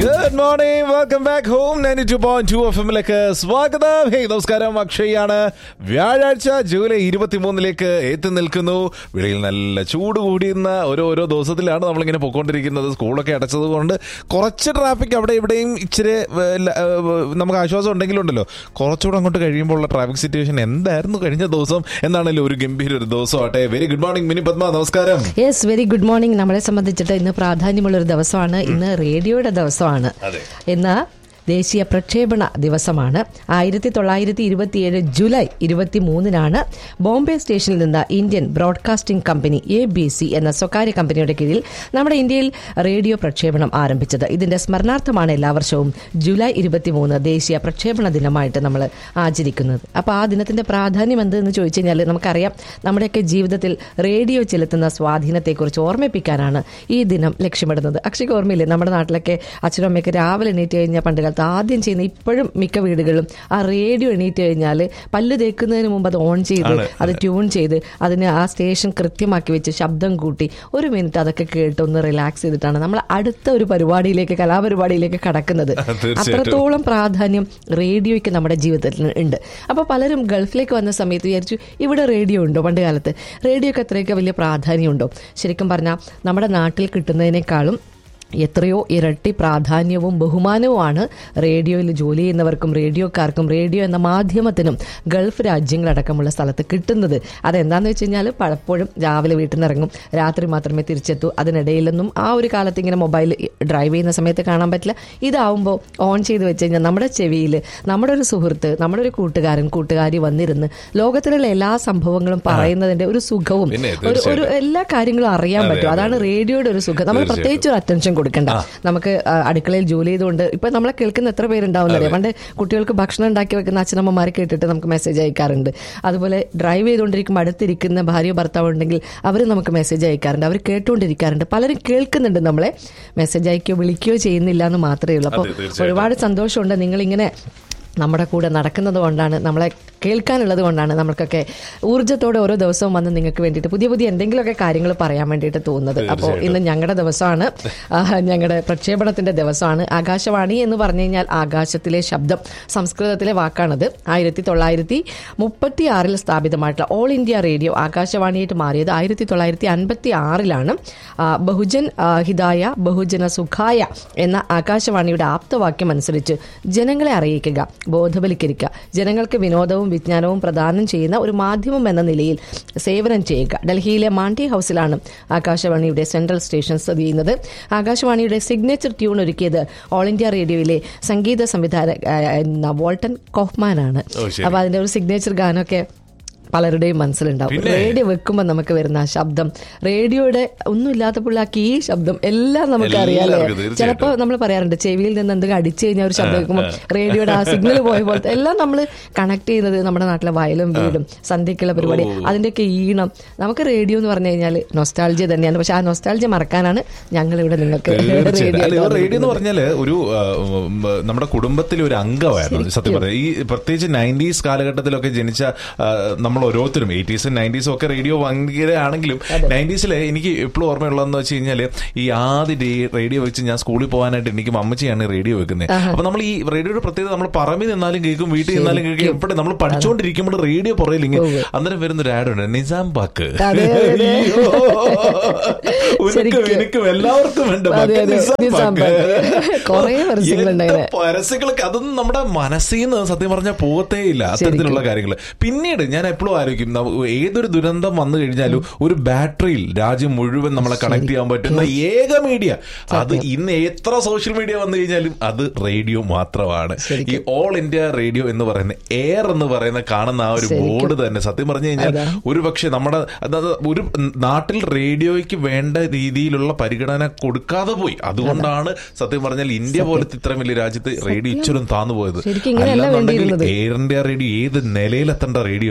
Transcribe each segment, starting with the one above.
Good morning welcome back home ninety two point two F എമ്മിലേക്ക് സ്വാഗതം ഹേ നമസ്കാരം അക്ഷയാണ് വ്യാഴാഴ്ച ജൂലൈ ഇരുപത്തിമൂന്നിലേക്ക് എത്തി നിൽക്കുന്നു വെളിയിൽ നല്ല ചൂട് കൂടിയുന്ന ഓരോ ഓരോ ദിവസത്തിലാണ് നമ്മളിങ്ങനെ പൊക്കോണ്ടിരിക്കുന്നത് സ്കൂളൊക്കെ അടച്ചത് കൊണ്ട് കുറച്ച് ട്രാഫിക് അവിടെ ഇവിടെയും ഇച്ചിരി ഏ, ല- ഏ, നമുക്ക് ആശ്വാസം ഉണ്ടെങ്കിലും ഉണ്ടല്ലോ കുറച്ചുകൂടെ അങ്ങോട്ട് കഴിയുമ്പോൾ ഉള്ള ട്രാഫിക് സിറ്റുവേഷൻ എന്തായിരുന്നു കഴിഞ്ഞ ദിവസം എന്നാണല്ലോ ഒരു ഗംഭീര ഒരു ദിവസമാട്ടെ very good morning Mini Padma നമസ്കാരം യെസ് വെരി ഗുഡ് മോർണിംഗ് നമ്മളെ സംബന്ധിച്ചിട്ട് ഇന്ന് പ്രാധാന്യമുള്ള ഒരു ദിവസമാണ് ഇന്ന് റേഡിയോയുടെ ദിവസമാണ് അതെ. ഇന്ന് ദേശീയ പ്രക്ഷേപണ ദിവസമാണ് ആയിരത്തി തൊള്ളായിരത്തി ഇരുപത്തിയേഴ് ജൂലൈ ഇരുപത്തി മൂന്നിനാണ് ബോംബെ സ്റ്റേഷനിൽ നിന്ന് Indian broadcasting company A B C എന്ന സ്വകാര്യ കമ്പനിയുടെ കീഴിൽ നമ്മുടെ ഇന്ത്യയിൽ റേഡിയോ പ്രക്ഷേപണം ആരംഭിച്ചത് ഇതിന്റെ സ്മരണാർത്ഥമാണ് എല്ലാ വർഷവും ജൂലൈ ഇരുപത്തിമൂന്ന് ദേശീയ പ്രക്ഷേപണ ദിനമായിട്ട് നമ്മൾ ആചരിക്കുന്നത് അപ്പോൾ ആ ദിനത്തിന്റെ പ്രാധാന്യം എന്തെന്ന് ചോദിച്ചു കഴിഞ്ഞാൽ നമുക്കറിയാം നമ്മുടെയൊക്കെ ജീവിതത്തിൽ റേഡിയോ ചെലുത്തുന്ന സ്വാധീനത്തെക്കുറിച്ച് ഓർമ്മിപ്പിക്കാനാണ് ഈ ദിനം ലക്ഷ്യമിടുന്നത് അക്ഷയ്ക്ക് ഓർമ്മയില്ലേ നമ്മുടെ നാട്ടിലൊക്കെ അച്ഛനും അമ്മയൊക്കെ രാവിലെ എണീറ്റ് കഴിഞ്ഞാൽ പണ്ട് കാലത്ത് ആദ്യം ചെയ്യുന്ന ഇപ്പോഴും മിക്ക വീടുകളിലും ആ റേഡിയോ എണീറ്റ് കഴിഞ്ഞാൽ പല്ല് തേക്കുന്നതിന് മുമ്പ് അത് ഓൺ ചെയ്ത് ആണ്. അത് ട്യൂൺ ചെയ്ത് അതിന് ആ സ്റ്റേഷൻ കൃത്യമാക്കി വെച്ച് ശബ്ദം കൂട്ടി ഒരു മിനിറ്റ് അതൊക്കെ കേട്ട് ഒന്ന് റിലാക്സ് ചെയ്തിട്ടാണ് നമ്മൾ അടുത്ത ഒരു പരിപാടിയിലേക്ക് കലാപരിപാടിയിലേക്ക് കടക്കുന്നത് തീർച്ചയായിട്ടും. അത്രത്തോളം പ്രാധാന്യം റേഡിയോയ്ക്ക് നമ്മുടെ ജീവിതത്തിൽ ഉണ്ട് അപ്പോൾ പലരും ഗൾഫിലേക്ക് വന്ന സമയത്ത് വിചാരിച്ചു ഇവിടെ റേഡിയോ ഉണ്ടോ പണ്ട് കാലത്ത് റേഡിയോക്ക് അത്രയൊക്കെ വലിയ പ്രാധാന്യമുണ്ടോ ശരിക്കും പറഞ്ഞാൽ നമ്മുടെ നാട്ടിൽ കിട്ടുന്നതിനേക്കാളും എത്രയോ ഇരട്ടി പ്രാധാന്യവും ബഹുമാനവുമാണ് റേഡിയോയിൽ ജോലി ചെയ്യുന്നവർക്കും റേഡിയോക്കാർക്കും റേഡിയോ എന്ന മാധ്യമത്തിനും ഗൾഫ് രാജ്യങ്ങളടക്കമുള്ള സ്ഥലത്ത് കിട്ടുന്നത് അതെന്താണെന്ന് വെച്ച് കഴിഞ്ഞാൽ പലപ്പോഴും രാവിലെ വീട്ടിൽ നിന്ന് ഇറങ്ങും രാത്രി മാത്രമേ തിരിച്ചെത്തൂ അതിനിടയിലൊന്നും ആ ഒരു കാലത്ത് ഇങ്ങനെ മൊബൈൽ ഡ്രൈവ് ചെയ്യുന്ന സമയത്ത് കാണാൻ പറ്റില്ല ഇതാവുമ്പോൾ ഓൺ ചെയ്ത് വെച്ച് കഴിഞ്ഞാൽ നമ്മുടെ ചെവിയിൽ നമ്മുടെ ഒരു സുഹൃത്ത് നമ്മുടെ ഒരു കൂട്ടുകാരൻ കൂട്ടുകാരി വന്നിരുന്ന് ലോകത്തിലുള്ള എല്ലാ സംഭവങ്ങളും പറയുന്നതിന്റെ ഒരു സുഖവും പിന്നെ, ഒരു ഒരു എല്ലാ കാര്യങ്ങളും അറിയാൻ പറ്റും അതാണ് റേഡിയോയുടെ ഒരു സുഖം നമ്മൾ പ്രത്യേകിച്ച് ഒരു അറ്റൻഷൻ കൊടുക്കണ്ട നമുക്ക് ആ, അടുക്കളയിൽ ജോലി ചെയ്തുകൊണ്ട് ഇപ്പൊ നമ്മളെ കേൾക്കുന്ന എത്ര പേരുണ്ടാവും അറിയാം പണ്ട് കുട്ടികൾക്ക് ഭക്ഷണം ഉണ്ടാക്കി വെക്കുന്ന അച്ഛനമ്മമാരെ കേട്ടിട്ട് നമുക്ക് മെസ്സേജ് അയക്കാറുണ്ട് അതുപോലെ ഡ്രൈവ് ചെയ്തുകൊണ്ടിരിക്കുമ്പോൾ അടുത്തിരിക്കുന്ന ഭാര്യ ഭർത്താവ് ഉണ്ടെങ്കിൽ അവർ നമുക്ക് മെസ്സേജ് അയക്കാറുണ്ട് അവർ കേട്ടുകൊണ്ടിരിക്കാറുണ്ട് പലരും കേൾക്കുന്നുണ്ട് നമ്മളെ മെസ്സേജ് അയക്കുകയോ വിളിക്കുകയോ ചെയ്യുന്നില്ല എന്ന് മാത്രമേ ഉള്ളൂ അപ്പോൾ അതെ, തീർച്ചയായിട്ടും. ഒരുപാട് സന്തോഷമുണ്ട് നിങ്ങളിങ്ങനെ നമ്മുടെ കൂടെ നടക്കുന്നത് കൊണ്ടാണ് നമ്മളെ കേൾക്കാനുള്ളത് കൊണ്ടാണ് നമുക്കൊക്കെ ഊർജ്ജത്തോടെ ഓരോ ദിവസവും വന്ന് നിങ്ങൾക്ക് വേണ്ടിയിട്ട് പുതിയ പുതിയ എന്തെങ്കിലുമൊക്കെ കാര്യങ്ങൾ പറയാൻ വേണ്ടിയിട്ട് തോന്നുന്നത് അപ്പോൾ ഇന്ന് ഞങ്ങളുടെ ദിവസമാണ് ആ, ഞങ്ങളുടെ പ്രക്ഷേപണത്തിന്റെ ദിവസമാണ് ആകാശവാണി എന്ന് പറഞ്ഞു കഴിഞ്ഞാൽ ആകാശത്തിലെ ശബ്ദം സംസ്കൃതത്തിലെ വാക്കാണത് ആയിരത്തി തൊള്ളായിരത്തി മുപ്പത്തി ആറിൽ സ്ഥാപിതമായിട്ടുള്ള ഓൾ ഇന്ത്യ റേഡിയോ ആകാശവാണിയായിട്ട് മാറിയത് ആയിരത്തി തൊള്ളായിരത്തി അൻപത്തി ആറിലാണ് ബഹുജൻ ആ, ഹിതായ ബഹുജന സുഖായ എന്ന ആകാശവാണിയുടെ ആപ്തവാക്യം അനുസരിച്ച് ജനങ്ങളെ അറിയിക്കുക ബോധവൽക്കരിക്കുക ജനങ്ങൾക്ക് വിനോദവും വിജ്ഞാനവും പ്രദാനം ചെയ്യുന്ന ഒരു മാധ്യമം എന്ന നിലയിൽ സേവനം ചെയ്യുക ഡൽഹിയിലെ മാണ്ഡി ഹൗസിലാണ് ആകാശവാണിയുടെ സെൻട്രൽ സ്റ്റേഷൻ സ്ഥിതി ചെയ്യുന്നത് ആകാശവാണിയുടെ സിഗ്നേച്ചർ ട്യൂൺ ഒരുക്കിയത് ഓൾ ഇന്ത്യ റേഡിയോയിലെ സംഗീത സംവിധായക ആ, വോൾട്ടൻ കോഫ്മാനാണ് ഓ, ശരി. അപ്പൊ അതിന്റെ ഒരു സിഗ്നേച്ചർ ഗാനമൊക്കെ പലരുടെയും മനസ്സിലുണ്ടാവും പിന്നെ? റേഡിയോ വെക്കുമ്പോൾ നമുക്ക് വരുന്ന ആ ശബ്ദം റേഡിയോയുടെ ഒന്നും ഇല്ലാത്തപ്പോൾ ആ കീ ശബ്ദം എല്ലാം നമുക്ക് അറിയാലേ എല്ലാവർക്കും തീർച്ചയായിട്ടും. ചിലപ്പോൾ നമ്മൾ പറയാറുണ്ട് ചെവിയിൽ നിന്ന് എന്തെങ്കിലും അടിച്ചു കഴിഞ്ഞാൽ ഒരു ശബ്ദം കേൾക്കുമ്പോൾ റേഡിയോയുടെ ആ സിഗ്നൽ പോയ പോലത്തെ എല്ലാം നമ്മൾ കണക്ട് ചെയ്യുന്നത് നമ്മുടെ നാട്ടിലെ വയലും വീടും സന്ധ്യക്കുള്ള പരിപാടി അതിന്റെയൊക്കെ ഈണം നമുക്ക് റേഡിയോ എന്ന് പറഞ്ഞു കഴിഞ്ഞാൽ നൊസ്റ്റാൾജിയ തന്നെയാണ് പക്ഷെ ആ നൊസ്റ്റാൾജിയ മറക്കാനാണ് ഞങ്ങൾ ഇവിടെ നിങ്ങൾക്ക് തീർച്ചയായിട്ടും. അല്ല, ഇവർ റേഡിയോ എന്ന് റേഡിയോ പറഞ്ഞാല് ഒരു ആ, ഉം, നമ്മുടെ കുടുംബത്തിലെ ഒരു അംഗമായിരുന്നു സത്യം പറഞ്ഞത് ഈ പ്രത്യേകിച്ച് നയൻറ്റീസ് കാലഘട്ടത്തിലൊക്കെ ജനിച്ച ആ, നമ്മൾ ഓരോരുത്തരും എയ്റ്റീസും നയൻറ്റീസും ഒക്കെ റേഡിയോ ഭയങ്കര ആണെങ്കിലും നയൻറ്റീസിലെ എനിക്ക് എപ്പോഴും ഓർമ്മയുള്ളതെന്ന് വെച്ച് കഴിഞ്ഞാല് ഈ ആദ്യ ഡേ റേഡിയോ വെച്ച് ഞാൻ സ്കൂളിൽ പോകാനായിട്ട് എനിക്ക് അമ്മച്ചിയാണ് റേഡിയോ വെക്കുന്നത് അപ്പൊ നമ്മൾ ഈ റേഡിയോയുടെ പ്രത്യേകത നമ്മൾ പറമ്പിൽ നിന്നാലും കേൾക്കും വീട്ടിൽ നിന്നാലും കേൾക്കും എപ്പോഴും നമ്മൾ പഠിച്ചുകൊണ്ടിരിക്കുമ്പോൾ റേഡിയോ പുറകിൽ ഇങ്ങനെ അന്നേരം വരുന്ന ഒരു ആഡ് ഉണ്ട് നിസാം പാക്ക് അതെ, അതെ. അയ്യോ. ഉനക്കും ശരിക്കും. എനിക്കും എല്ലാവർക്കും വേണ്ട അതെ, മകൻ അതെ. നിസാം നിസാം പാക്ക്. പാക്ക്. കുറേ പരസ്യങ്ങളുണ്ട് എന്ത് അങ്ങനെ. പരസ്യങ്ങളൊക്കെ അതൊന്നും നമ്മുടെ മനസ്സിൽ നിന്ന് സത്യം പറഞ്ഞാൽ പോകത്തേ ഇല്ല അത്തരത്തിലുള്ള കാര്യങ്ങൾ പിന്നീട് ഞാൻ എപ്പോഴും ആലോചിക്കും ന- ഏതൊരു ദുരന്തം വന്നു കഴിഞ്ഞാലും ഒരു ബാറ്ററിയിൽ രാജ്യം മുഴുവൻ നമ്മളെ കണക്ട് ചെയ്യാൻ പറ്റുന്ന ഏക മീഡിയ അത് ഇന്ന് എത്ര സോഷ്യൽ മീഡിയ വന്നു കഴിഞ്ഞാലും അത് റേഡിയോ മാത്രമാണ് ഈ ഓൾ ഇന്ത്യ റേഡിയോ എന്ന് പറയുന്ന എയർ എന്ന് പറയുന്ന കാണുന്ന ആ ഒരു ശരിക്കും. ബോർഡ് തന്നെ സത്യം പറഞ്ഞു കഴിഞ്ഞാൽ അതാ. ഒരു പക്ഷെ നമ്മുടെ അതായത് ഒരു നാട്ടിൽ റേഡിയോയ്ക്ക് വേണ്ട രീതിയിലുള്ള പരിഗണന കൊടുക്കാതെ പോയി അതുകൊണ്ടാണ് സത്യം പറഞ്ഞാൽ ഇന്ത്യ പോലത്തെ ഇത്രയും വലിയ രാജ്യത്ത് റേഡിയോ ഇച്ചിരും താന്നു പോയത് ശരിക്കും ഇങ്ങനെയല്ല അല്ലാന്നുണ്ടെങ്കിൽ വേണ്ടിയിരുന്നത്. എയർ ഇന്ത്യ റേഡിയോ ഏത് നിലയിലെത്തേണ്ട റേഡിയോ ആണല്ലേ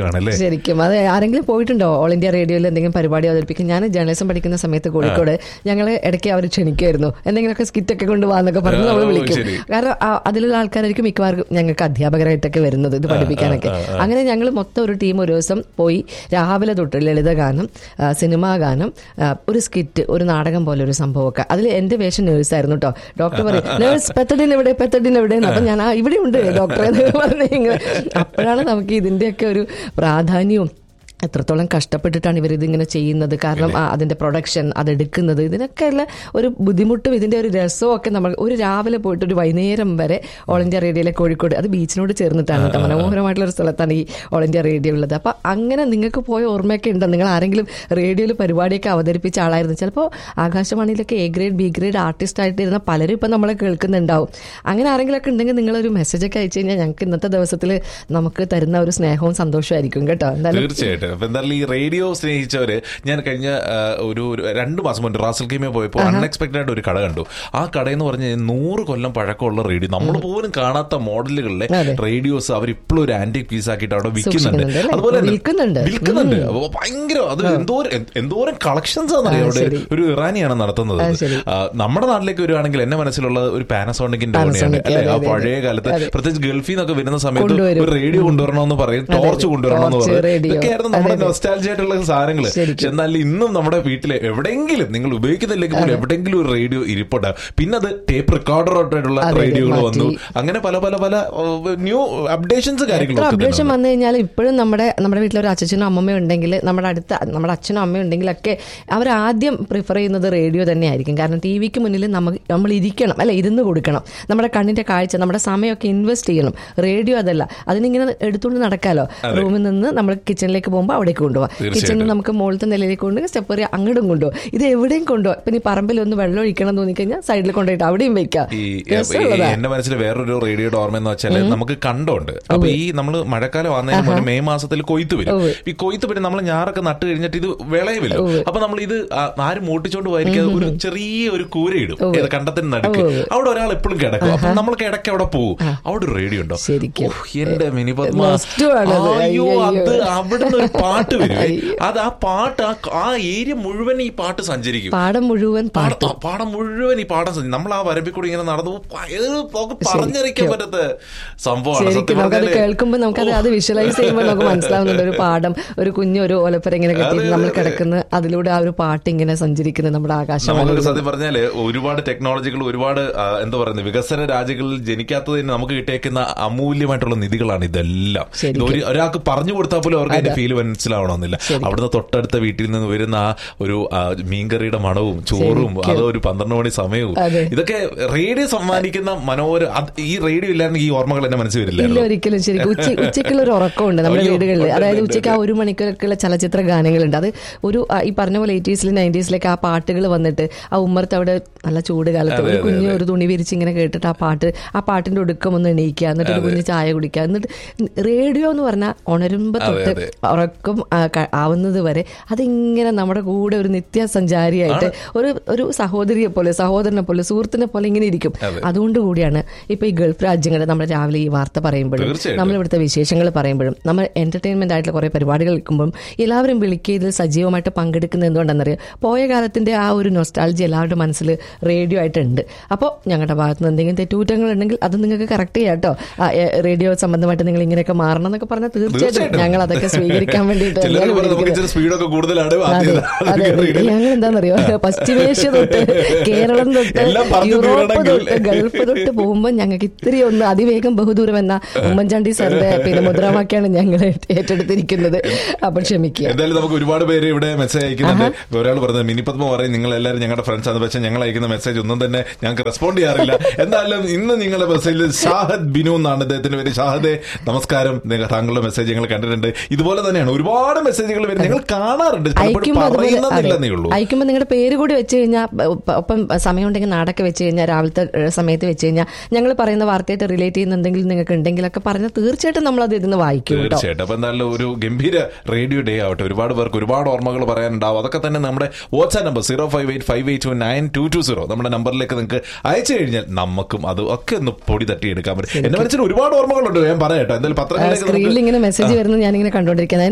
ശരിക്കും അത് ആരെങ്കിലും പോയിട്ടുണ്ടോ ഓൾ ഇന്ത്യ റേഡിയോയിൽ എന്തെങ്കിലും പരിപാടി അവതരിപ്പിക്കും ഞാൻ ജേർണലിസം പഠിക്കുന്ന സമയത്ത് കോഴിക്കോട് ഞങ്ങൾ ഇടയ്ക്ക് അവർ ക്ഷണിക്കുമായിരുന്നു എന്തെങ്കിലുമൊക്കെ സ്കിറ്റൊക്കെ കൊണ്ടുപോകാന്നൊക്കെ പറഞ്ഞ് നമ്മൾ ഓ, വിളിക്കും ശരി. കാരണം ആ- അതിലുള്ള ആൾക്കാരായിരിക്കും മിക്കവാറും ഞങ്ങൾക്ക് അധ്യാപകരായിട്ടൊക്കെ വരുന്നത് ഇത് പഠിപ്പിക്കാനൊക്കെ അങ്ങനെ ഞങ്ങൾ മൊത്തം ഒരു ടീം ഒരു ദിവസം പോയി രാവിലെ തൊട്ട് ലളിതഗാനം ആ, സിനിമാ ഗാനം ആ, ഒരു സ്കിറ്റ് ഒരു നാടകം പോലെ ഒരു സംഭവമൊക്കെ അതിൽ എന്റെ വേഷം നേഴ്സായിരുന്നു കേട്ടോ ഡോക്ടർ പറയും നേഴ്സ് പെത്തഡിൻ എവിടെ പെത്തഡിൻ എവിടെ അപ്പൊ ഞാൻ ആ ഇവിടെ ഉണ്ട് ഡോക്ടറെ എന്ന് പറഞ്ഞ് ഇങ്ങനെ അപ്പോഴാണ് നമുക്ക് ഇതിന്റെയൊക്കെ ഒരു പ്രാധാന്യവും എത്രത്തോളം കഷ്ടപ്പെട്ടിട്ടാണ് ഇവർ ഇതിങ്ങനെ ചെയ്യുന്നത് കാരണം ആ, അതിന്റെ പ്രൊഡക്ഷൻ അതെടുക്കുന്നത് ഇതിനൊക്കെയുള്ള ഒരു ബുദ്ധിമുട്ടും ഇതിന്റെ ഒരു രസവും ഒക്കെ നമ്മൾ ഒരു രാവിലെ പോയിട്ട് ഒരു വൈകുന്നേരം വരെ ഓൾ ഇന്ത്യ റേഡിയോയിലെ കോഴിക്കോട് അത് ബീച്ചിനോട് ചേർന്നിട്ടാണ് കേട്ടോ മനോഹരമായിട്ടുള്ള ഒരു സ്ഥലത്താണ് ഈ ഓൾ ഇന്ത്യ റേഡിയോ ഉള്ളത് അപ്പൊ അങ്ങനെ നിങ്ങൾക്ക് പോയ ഓർമ്മയൊക്കെ ഉണ്ടോ നിങ്ങൾ ആരെങ്കിലും റേഡിയോയിൽ പരിപാടിയൊക്കെ അവതരിപ്പിച്ച ആളായിരുന്നു ചിലപ്പോൾ ആകാശവാണിയിലൊക്കെ A grade B grade artist ആയിട്ട് ഇരുന്ന പലരും ഇപ്പം നമ്മളെ കേൾക്കുന്നുണ്ടാവും അങ്ങനെ ആരെങ്കിലും ഒക്കെ ഉണ്ടെങ്കിൽ നിങ്ങളൊരു മെസ്സേജ് ഒക്കെ അയച്ചു കഴിഞ്ഞാൽ ഞങ്ങൾക്ക് ഇന്നത്തെ ദിവസത്തിൽ നമുക്ക് തരുന്ന ഒരു സ്നേഹവും സന്തോഷമായിരിക്കും കേട്ടോ എന്തായാലും തീർച്ചയായിട്ടും അപ്പൊ എന്തായാലും ഈ റേഡിയോ സ്നേഹിച്ചവര് ഞാൻ കഴിഞ്ഞ ആ, ഒരു ഒരു രണ്ട് മാസം മുൻപ് റാസൽ കീമ പോയപ്പോൾ അൺഎക്സ്പെക്ടഡ് ആയിട്ട് ഒരു കട കണ്ടു ആ കടയെന്ന് പറഞ്ഞ് കഴിഞ്ഞാൽ നൂറ് കൊല്ലം പഴക്കമുള്ള റേഡിയോ നമ്മൾ പോലും കാണാത്ത മോഡലുകളിലെ അതെ. റേഡിയോസ് അവർ ഇപ്പോഴും ഒരു ആന്റിക് പീസ് ആക്കിയിട്ട് അവിടെ വിൽക്കുന്നുണ്ട് സൂക്ഷിക്കുന്നുണ്ട് അല്ലേ? അതുപോലെ തന്നെ വിൽക്കുന്നുണ്ട്. വിൽക്കുന്നുണ്ട് അപ്പൊ ഭയങ്കര അത് എന്തോരം എന്ത് എന്തോരം കളക്ഷൻസ് ആണെന്നറിയോ ആ, അവിടെ ശരി. ഒരു ഇറാനിയാണ് നടത്തുന്നത് ആ, ശരി. ആ, നമ്മുടെ നാട്ടിലേക്ക് വരുവാണെങ്കിൽ എന്റെ മനസ്സിലുള്ള ഒരു പാനസോണിക്കിന്റെ Panasonic, ഓണിയാണ് അല്ലെ അതെ, ആ അതെ, പഴയ അതെ. കാലത്ത് അതെ. പ്രത്യേകിച്ച് ഗൾഫിൽ നിന്നൊക്കെ വരുന്ന സമയത്ത് കൊണ്ടുവരും. ഒരു റേഡിയോ കൊണ്ടുവരണമെന്ന് പറയും അതെ, ടോർച്ച് അതെ. കൊണ്ടുവരണമെന്ന് ടോർച്ച്, പറയും റേഡിയോ. ഇതൊക്കെയായിരുന്നു നമ്മുടെ അതെ, അതെ. നൊസ്റ്റാൾജി ആയിട്ടുള്ള സാധനങ്ങൾ ശരിക്കും. എന്നാൽ ഇന്നും നമ്മുടെ വീട്ടിലെ എവിടെയെങ്കിലും നിങ്ങൾ ഉപയോഗിക്കുന്നില്ലെങ്കിൽ പോലും എവിടെയെങ്കിലും ഒരു റേഡിയോ ഇരിപ്പുണ്ട് പിന്നെ അത് ടേപ്പ് റെക്കോർഡറായിട്ടുള്ള അതെ, അതെ, റേഡിയോകൾ മാറ്റി. വന്നു അങ്ങനെ പല പല പല ന്യൂ അപ്ഡേഷൻസ് എത്ര കാര്യങ്ങളൊക്കെ അപ്ഡേഷൻ വരുന്നുണ്ട്. വന്നു കഴിഞ്ഞാൽ ഇപ്പോഴും നമ്മുടെ നമ്മുടെ വീട്ടിൽ ഒരു അച്ഛനും അമ്മമ്മയും ഉണ്ടെങ്കിൽ നമ്മുടെ അടുത്ത നമ്മുടെ അച്ഛനും അമ്മയും ഉണ്ടെങ്കിലൊക്കെ അവർ ആദ്യം പ്രിഫർ ചെയ്യുന്നത് റേഡിയോ തന്നെയായിരിക്കും കാരണം ടി വിക്ക് മുന്നിൽ നമുക്ക് നമ്മൾ ഇരിക്കണം അല്ലെ ഇരുന്ന് കൊടുക്കണം നമ്മുടെ കണ്ണിന്റെ കാഴ്ച നമ്മുടെ സമയമൊക്കെ ഇൻവെസ്റ്റ് ചെയ്യണം റേഡിയോ അതല്ല അതിനിങ്ങനെ എടുത്തുകൊണ്ട് നടക്കാലോ റൂമിൽ നിന്ന് നമ്മൾ കിച്ചണിലേക്ക് പോകുമ്പോൾ അവിടേക്ക് കൊണ്ടുപോകാം തീർച്ചയായിട്ടും. കിച്ചണിൽ നമുക്ക് മുകളിലത്തെ നിലയിലേക്ക് കൊണ്ടുപോയി സ്റ്റെപ്പ് കയറി അങ്ങോട്ടും കൊണ്ടുപോകും ഇത് എവിടെയും കൊണ്ടുപോകാം പിന്നെ ഈ പറമ്പിൽ ഒന്ന് വെള്ളം ഒഴിക്കണം എന്ന് തോന്നിക്കഴിഞ്ഞാൽ സൈഡിൽ കൊണ്ടുപോയിട്ട് അവിടെയും വെക്കാം ഈ രസമുള്ളതാ. ഈ എന്റെ മനസ്സിൽ വേറൊരു റേഡിയോയുടെ ഓർമ്മ എന്ന് വെച്ചാൽ നമുക്ക് കണ്ടുണ്ട് അപ്പൊ ഈ നമ്മൾ മഴക്കാലം വന്നതിന് മുന്നേ മെയ് മാസത്തിൽ കൊയ്ത്ത് വരും ഉവ്വ്. ഈ കൊയ്ത്ത് പിന്നെ നമ്മൾ ഞാറൊക്കെ നട്ട് കഴിഞ്ഞിട്ട് ഇത് വിളയുമില്ല ഉവ്വ്. അപ്പൊ നമ്മൾ ഇത് ആ- ആരും മൂട്ടിച്ചോണ്ട് പോയിരിക്കാതെ ഒരു ചെറിയ ഒരു കൂര ഇടും ഏത് കണ്ടത്തിന് നടുക്ക് ഉവ്വ്. അവിടെ ഒരാൾ എപ്പോഴും കിടക്കും അപ്പൊ നമ്മൾ കിടക്ക് അവിടെ പോകും അവിടെ ഒരു റേഡിയോ ഉണ്ടോ ശരിക്കും. ഓഹ്, എന്റെ മിനി പത്മ നഷ്ടമാണത്. അയ്യോ അയ്യോ. അത് അവിടുന്ന് ഒരു പാട്ട് വരും അയ്യോ. അത് ആ പാട്ട് ആ- ആ ഏരിയ മുഴുവൻ ഈ പാട്ട് സഞ്ചരിക്കും പാടം മുഴുവൻ പാട്ട് പാടം ആ പാടം മുഴുവൻ ഈ പാടം സഞ്ചി- നമ്മൾ ആ വരമ്പിൽ കൂടി ഇങ്ങനെ നടന്നു പോകും. ഭയങ്കര നമുക്ക് പറഞ്ഞറിയിക്കാൻ പറ്റാത്ത സംഭവമാണ് ശരിക്കും സത്യം നമുക്കത് പറഞ്ഞാല് കേൾക്കുമ്പോൾ നമുക്കത് അത് വിഷ്വലൈസ് ചെയ്യുമ്പോൾ നമുക്ക് മനസ്സിലാവുന്നുണ്ട് ഒരു പാടം ഒരു കുഞ്ഞു ഒരു ഓലപ്പര ഇങ്ങനെ കെട്ടി അതെ, നമ്മൾ അതെ. കിടക്കുന്ന അതിലൂടെ ആ ഒരു പാട്ട് ഇങ്ങനെ സഞ്ചരിക്കുന്നത് നമ്മുടെ ആകാശവാണി നമുക്കൊക്കെ സത്യം പറഞ്ഞാല് ഒരുപാട് ടെക്നോളജികൾ ഒരുപാട് ആ, എന്താ പറയുന്നത് വികസന രാജ്യങ്ങളിൽ ജനിക്കാത്തതിന് നമുക്ക് കിട്ടിയേക്കുന്ന അമൂല്യമായിട്ടുള്ള നിധികളാണ് ഇതെല്ലാം ഇത് ശരിക്കും. ഒരു ഒരാൾക്ക് പറഞ്ഞു കൊടുത്താൽ പോലും അവർക്ക് അതിന്റെ ഫീൽ മനസ്സിലാവണമെന്നില്ല അവിടുന്ന് തൊട്ടടുത്ത വീട്ടിൽ നിന്ന് വരുന്ന ആ ഒരു ആ, മീൻകറിയുടെ മണവും ചോറും ശരിക്കും. അത് ഒരു പന്ത്രണ്ട് മണി സമയവും അതെ. ഇതൊക്കെ റേഡിയോ സമ്മാനിക്കുന്ന മനോഹര അത് ഈ റേഡിയോ ഇല്ലായിരുന്നെങ്കിൽ ഈ ഓർമ്മകൾ എന്നെ മനസ്സിൽ ഇല്ല വരില്ലായിരുന്നു ഒരിക്കലും ശരിക്കും ഉച്ച ഉച്ചയ്ക്കുള്ള ഒരു ഉറക്കമുണ്ട് നമ്മുടെ അയ്യോ, വീടുകളിൽ ഉണ്ട്, അതായത് ഉണ്ട്, ഉച്ചയ്ക്ക് ആ ഒരു മണിക്കൂറൊക്കെയുള്ള ചലച്ചിത്ര ഗാനങ്ങളുണ്ട് അത് ഒരു ആ, ഈ പറഞ്ഞ പോലെ എയ്റ്റീസിലും നയൻറ്റീസിലൊക്കെ ആ പാട്ടുകൾ വന്നിട്ട് ആ ഉമ്മർത്ത് അവിടെ നല്ല ചൂട് കാലത്ത് അതെ, ഒരു അതെ, കുഞ്ഞു അതെ. ഒരു തുണി വിരിച്ച് ഇങ്ങനെ കേട്ടിട്ട് ആ പാട്ട് ആ പാട്ടിന്റെ ഒടുക്കം ഒന്ന് എണീക്കുക എന്നിട്ട് ഒരു കുഞ്ഞ് ചായ കുടിക്കുക എന്നിട്ട് റേഡിയോ എന്ന് പറഞ്ഞാൽ ഉണരുമ്പോ അതെ, തൊട്ട് അതെ. ഉറക്കം ആ, ക- ആവുന്നത് വരെ അതിങ്ങനെ നമ്മുടെ കൂടെ ഒരു നിത്യസഞ്ചാരിയായിട്ട് ഒരു ഒരു സഹോദരിയെ പോലെ സഹോദരനെ പോലെ സുഹൃത്തിനെ പോലെ ഇങ്ങനെ ഇരിക്കും അതെ. അതുകൊണ്ട് കൂടിയാണ് ഇപ്പൊ ഈ ഗൾഫ് രാജ്യങ്ങളിൽ നമ്മൾ രാവിലെ ഈ വാർത്ത പറയുമ്പോഴും തീർച്ചയായിട്ടും. നമ്മൾ ഇവിടുത്തെ വിശേഷങ്ങൾ പറയുമ്പോഴും നമ്മൾ എന്റർടൈൻമെന്റ് ആയിട്ടുള്ള കുറെ പരിപാടികൾ വെക്കുമ്പോഴും എല്ലാവരും വിളിക്കുക ഇതിൽ സജീവമായിട്ട് പങ്കെടുക്കുന്നത് എന്തുകൊണ്ടാണെന്നറിയോ പോയ കാലത്തിന്റെ ആ ഒരു നൊസ്റ്റാൾജി എല്ലാവരുടെ മനസ്സിൽ റേഡിയോ ആയിട്ടുണ്ട് അപ്പോൾ ഞങ്ങളുടെ ഭാഗത്ത് നിന്ന് എന്തെങ്കിലും തെറ്റുകുറ്റങ്ങൾ ഉണ്ടെങ്കിൽ അത് നിങ്ങൾക്ക് കറക്റ്റ് ചെയ്യാം കേട്ടോ റേഡിയോ സംബന്ധമായിട്ട് നിങ്ങൾ ഇങ്ങനെയൊക്കെ മാറണം എന്നൊക്കെ പറഞ്ഞാൽ തീർച്ചയായിട്ടും തീർച്ചയായിട്ടും. ഞങ്ങൾ അതൊക്കെ സ്വീകരിക്കാൻ വേണ്ടിയിട്ട് ചിലര് തന്നെയാണ് പറയും, നമുക്ക് വിളിക്കുന്നത്. ഇച്ചിരി സ്പീഡൊക്കെ കൂടുതലാണ് അതെ ആദ്യം അതെ റേഡിയോയിൽ ഞങ്ങൾ എന്താണെന്നറിയോ പശ്ചിമേഷ്യ തൊട്ട് കേരളം തൊട്ട് എല്ലാം പറഞ്ഞു യൂറോപ്പ് തീരണമെങ്കിൽ. തൊട്ട് ഗൾഫ് തൊട്ട് പോകുമ്പോൾ ഞങ്ങൾക്ക് ഇത്തിരി ഒന്ന് അതിവേഗം ബഹുദൂരം എന്ന ഉമ്മൻചാണ്ടി സാറിന്റെ പിന്നെ മുദ്രാവാക്യാണ് ഞങ്ങൾ ഏറ്റെടുത്തിരിക്കുന്നത് അപ്പോൾ ക്ഷമിക്കുക എന്തായാലും നമുക്ക് ഒരുപാട് പേര് ഇവിടെ മെസ്സേജ് അയക്കുന്നുണ്ട് ഒരാൾ പറഞ്ഞത് മിനിപത്മ പറയും നിങ്ങൾ എല്ലാവരും ഞങ്ങളുടെ ഫ്രണ്ട്സ് ആണ് പക്ഷേ ഞങ്ങൾ അയക്കുന്ന മെസ്സേജ് ഒന്നും തന്നെ ഞങ്ങൾക്ക് റെസ്പോണ്ട് ചെയ്യാറില്ല എന്തായാലും ഇന്ന് നിങ്ങളുടെ മെസ്സേജിൽ ഷാഹദ് ബിനു എന്നാണ് അദ്ദേഹത്തിന്റെ പേര് ഷാഹദെ നമസ്കാരം നിങ്ങൾ താങ്കളുടെ മെസ്സേജ് ഞങ്ങൾ കണ്ടിട്ടുണ്ട് ഇതുപോലെ തന്നെയാണ് ഒരുപാട് മെസ്സേജുകൾ വരും ഞങ്ങൾ കാണാറുണ്ട് പലപ്പോഴും അയക്കുമ്പോൾ അതുപോലെ പറയുന്നില്ലെന്നേ ഉള്ളൂ അയക്കുമ്പോൾ നിങ്ങളുടെ പേര് കൂടി വെച്ച് കഴിഞ്ഞാൽ ഒപ്പം സമയം ഉണ്ടെങ്കിൽ നാടൊക്കെ വെച്ച് കഴിഞ്ഞാൽ രാവിലത്തെ ഏഹ്, സമയത്ത് വെച്ച് കഴിഞ്ഞാൽ ഞങ്ങൾ പറയുന്ന വാർത്തയായിട്ട് റിലേറ്റ് ചെയ്യുന്ന എന്തെങ്കിലും നിങ്ങൾക്ക് ഉണ്ടെങ്കിലൊക്കെ പറഞ്ഞാൽ തീർച്ചയായിട്ടും നമ്മൾ അത് ഇരുന്ന് വായിക്കും കേട്ടോ തീർച്ചയായിട്ടും അപ്പൊ എന്തായാലും ഒരു ഗംഭീര റേഡിയോ ഡേ ആവട്ടെ ഒരുപാട് പേർക്ക് ഒരുപാട് ഓർമ്മകൾ പറയാനുണ്ടാവും അതൊക്കെ തന്നെ നമ്മുടെ WhatsApp number zero five eight five eight two nine two two zero നമ്മുടെ നമ്പറിലേക്ക് നിങ്ങൾക്ക് അയച്ചു കഴിഞ്ഞാൽ നമുക്കും അത് ഒക്കെ ഒന്ന് പൊടി തട്ടി എടുക്കാൻ പറ്റും എന്റെ മനസ്സിൽ ഒരുപാട് ഓർമ്മകളുണ്ട് ഞാൻ പറയാം കേട്ടോ എന്തായാലും പത്രങ്ങളിലേക്ക് നമുക്ക് സ്ക്രീനിൽ ഇങ്ങനെ മെസ്സേജ് വരുന്നത് ഞാനിങ്ങനെ കണ്ടുകൊണ്ടിരിക്കുന്നത് അതിന്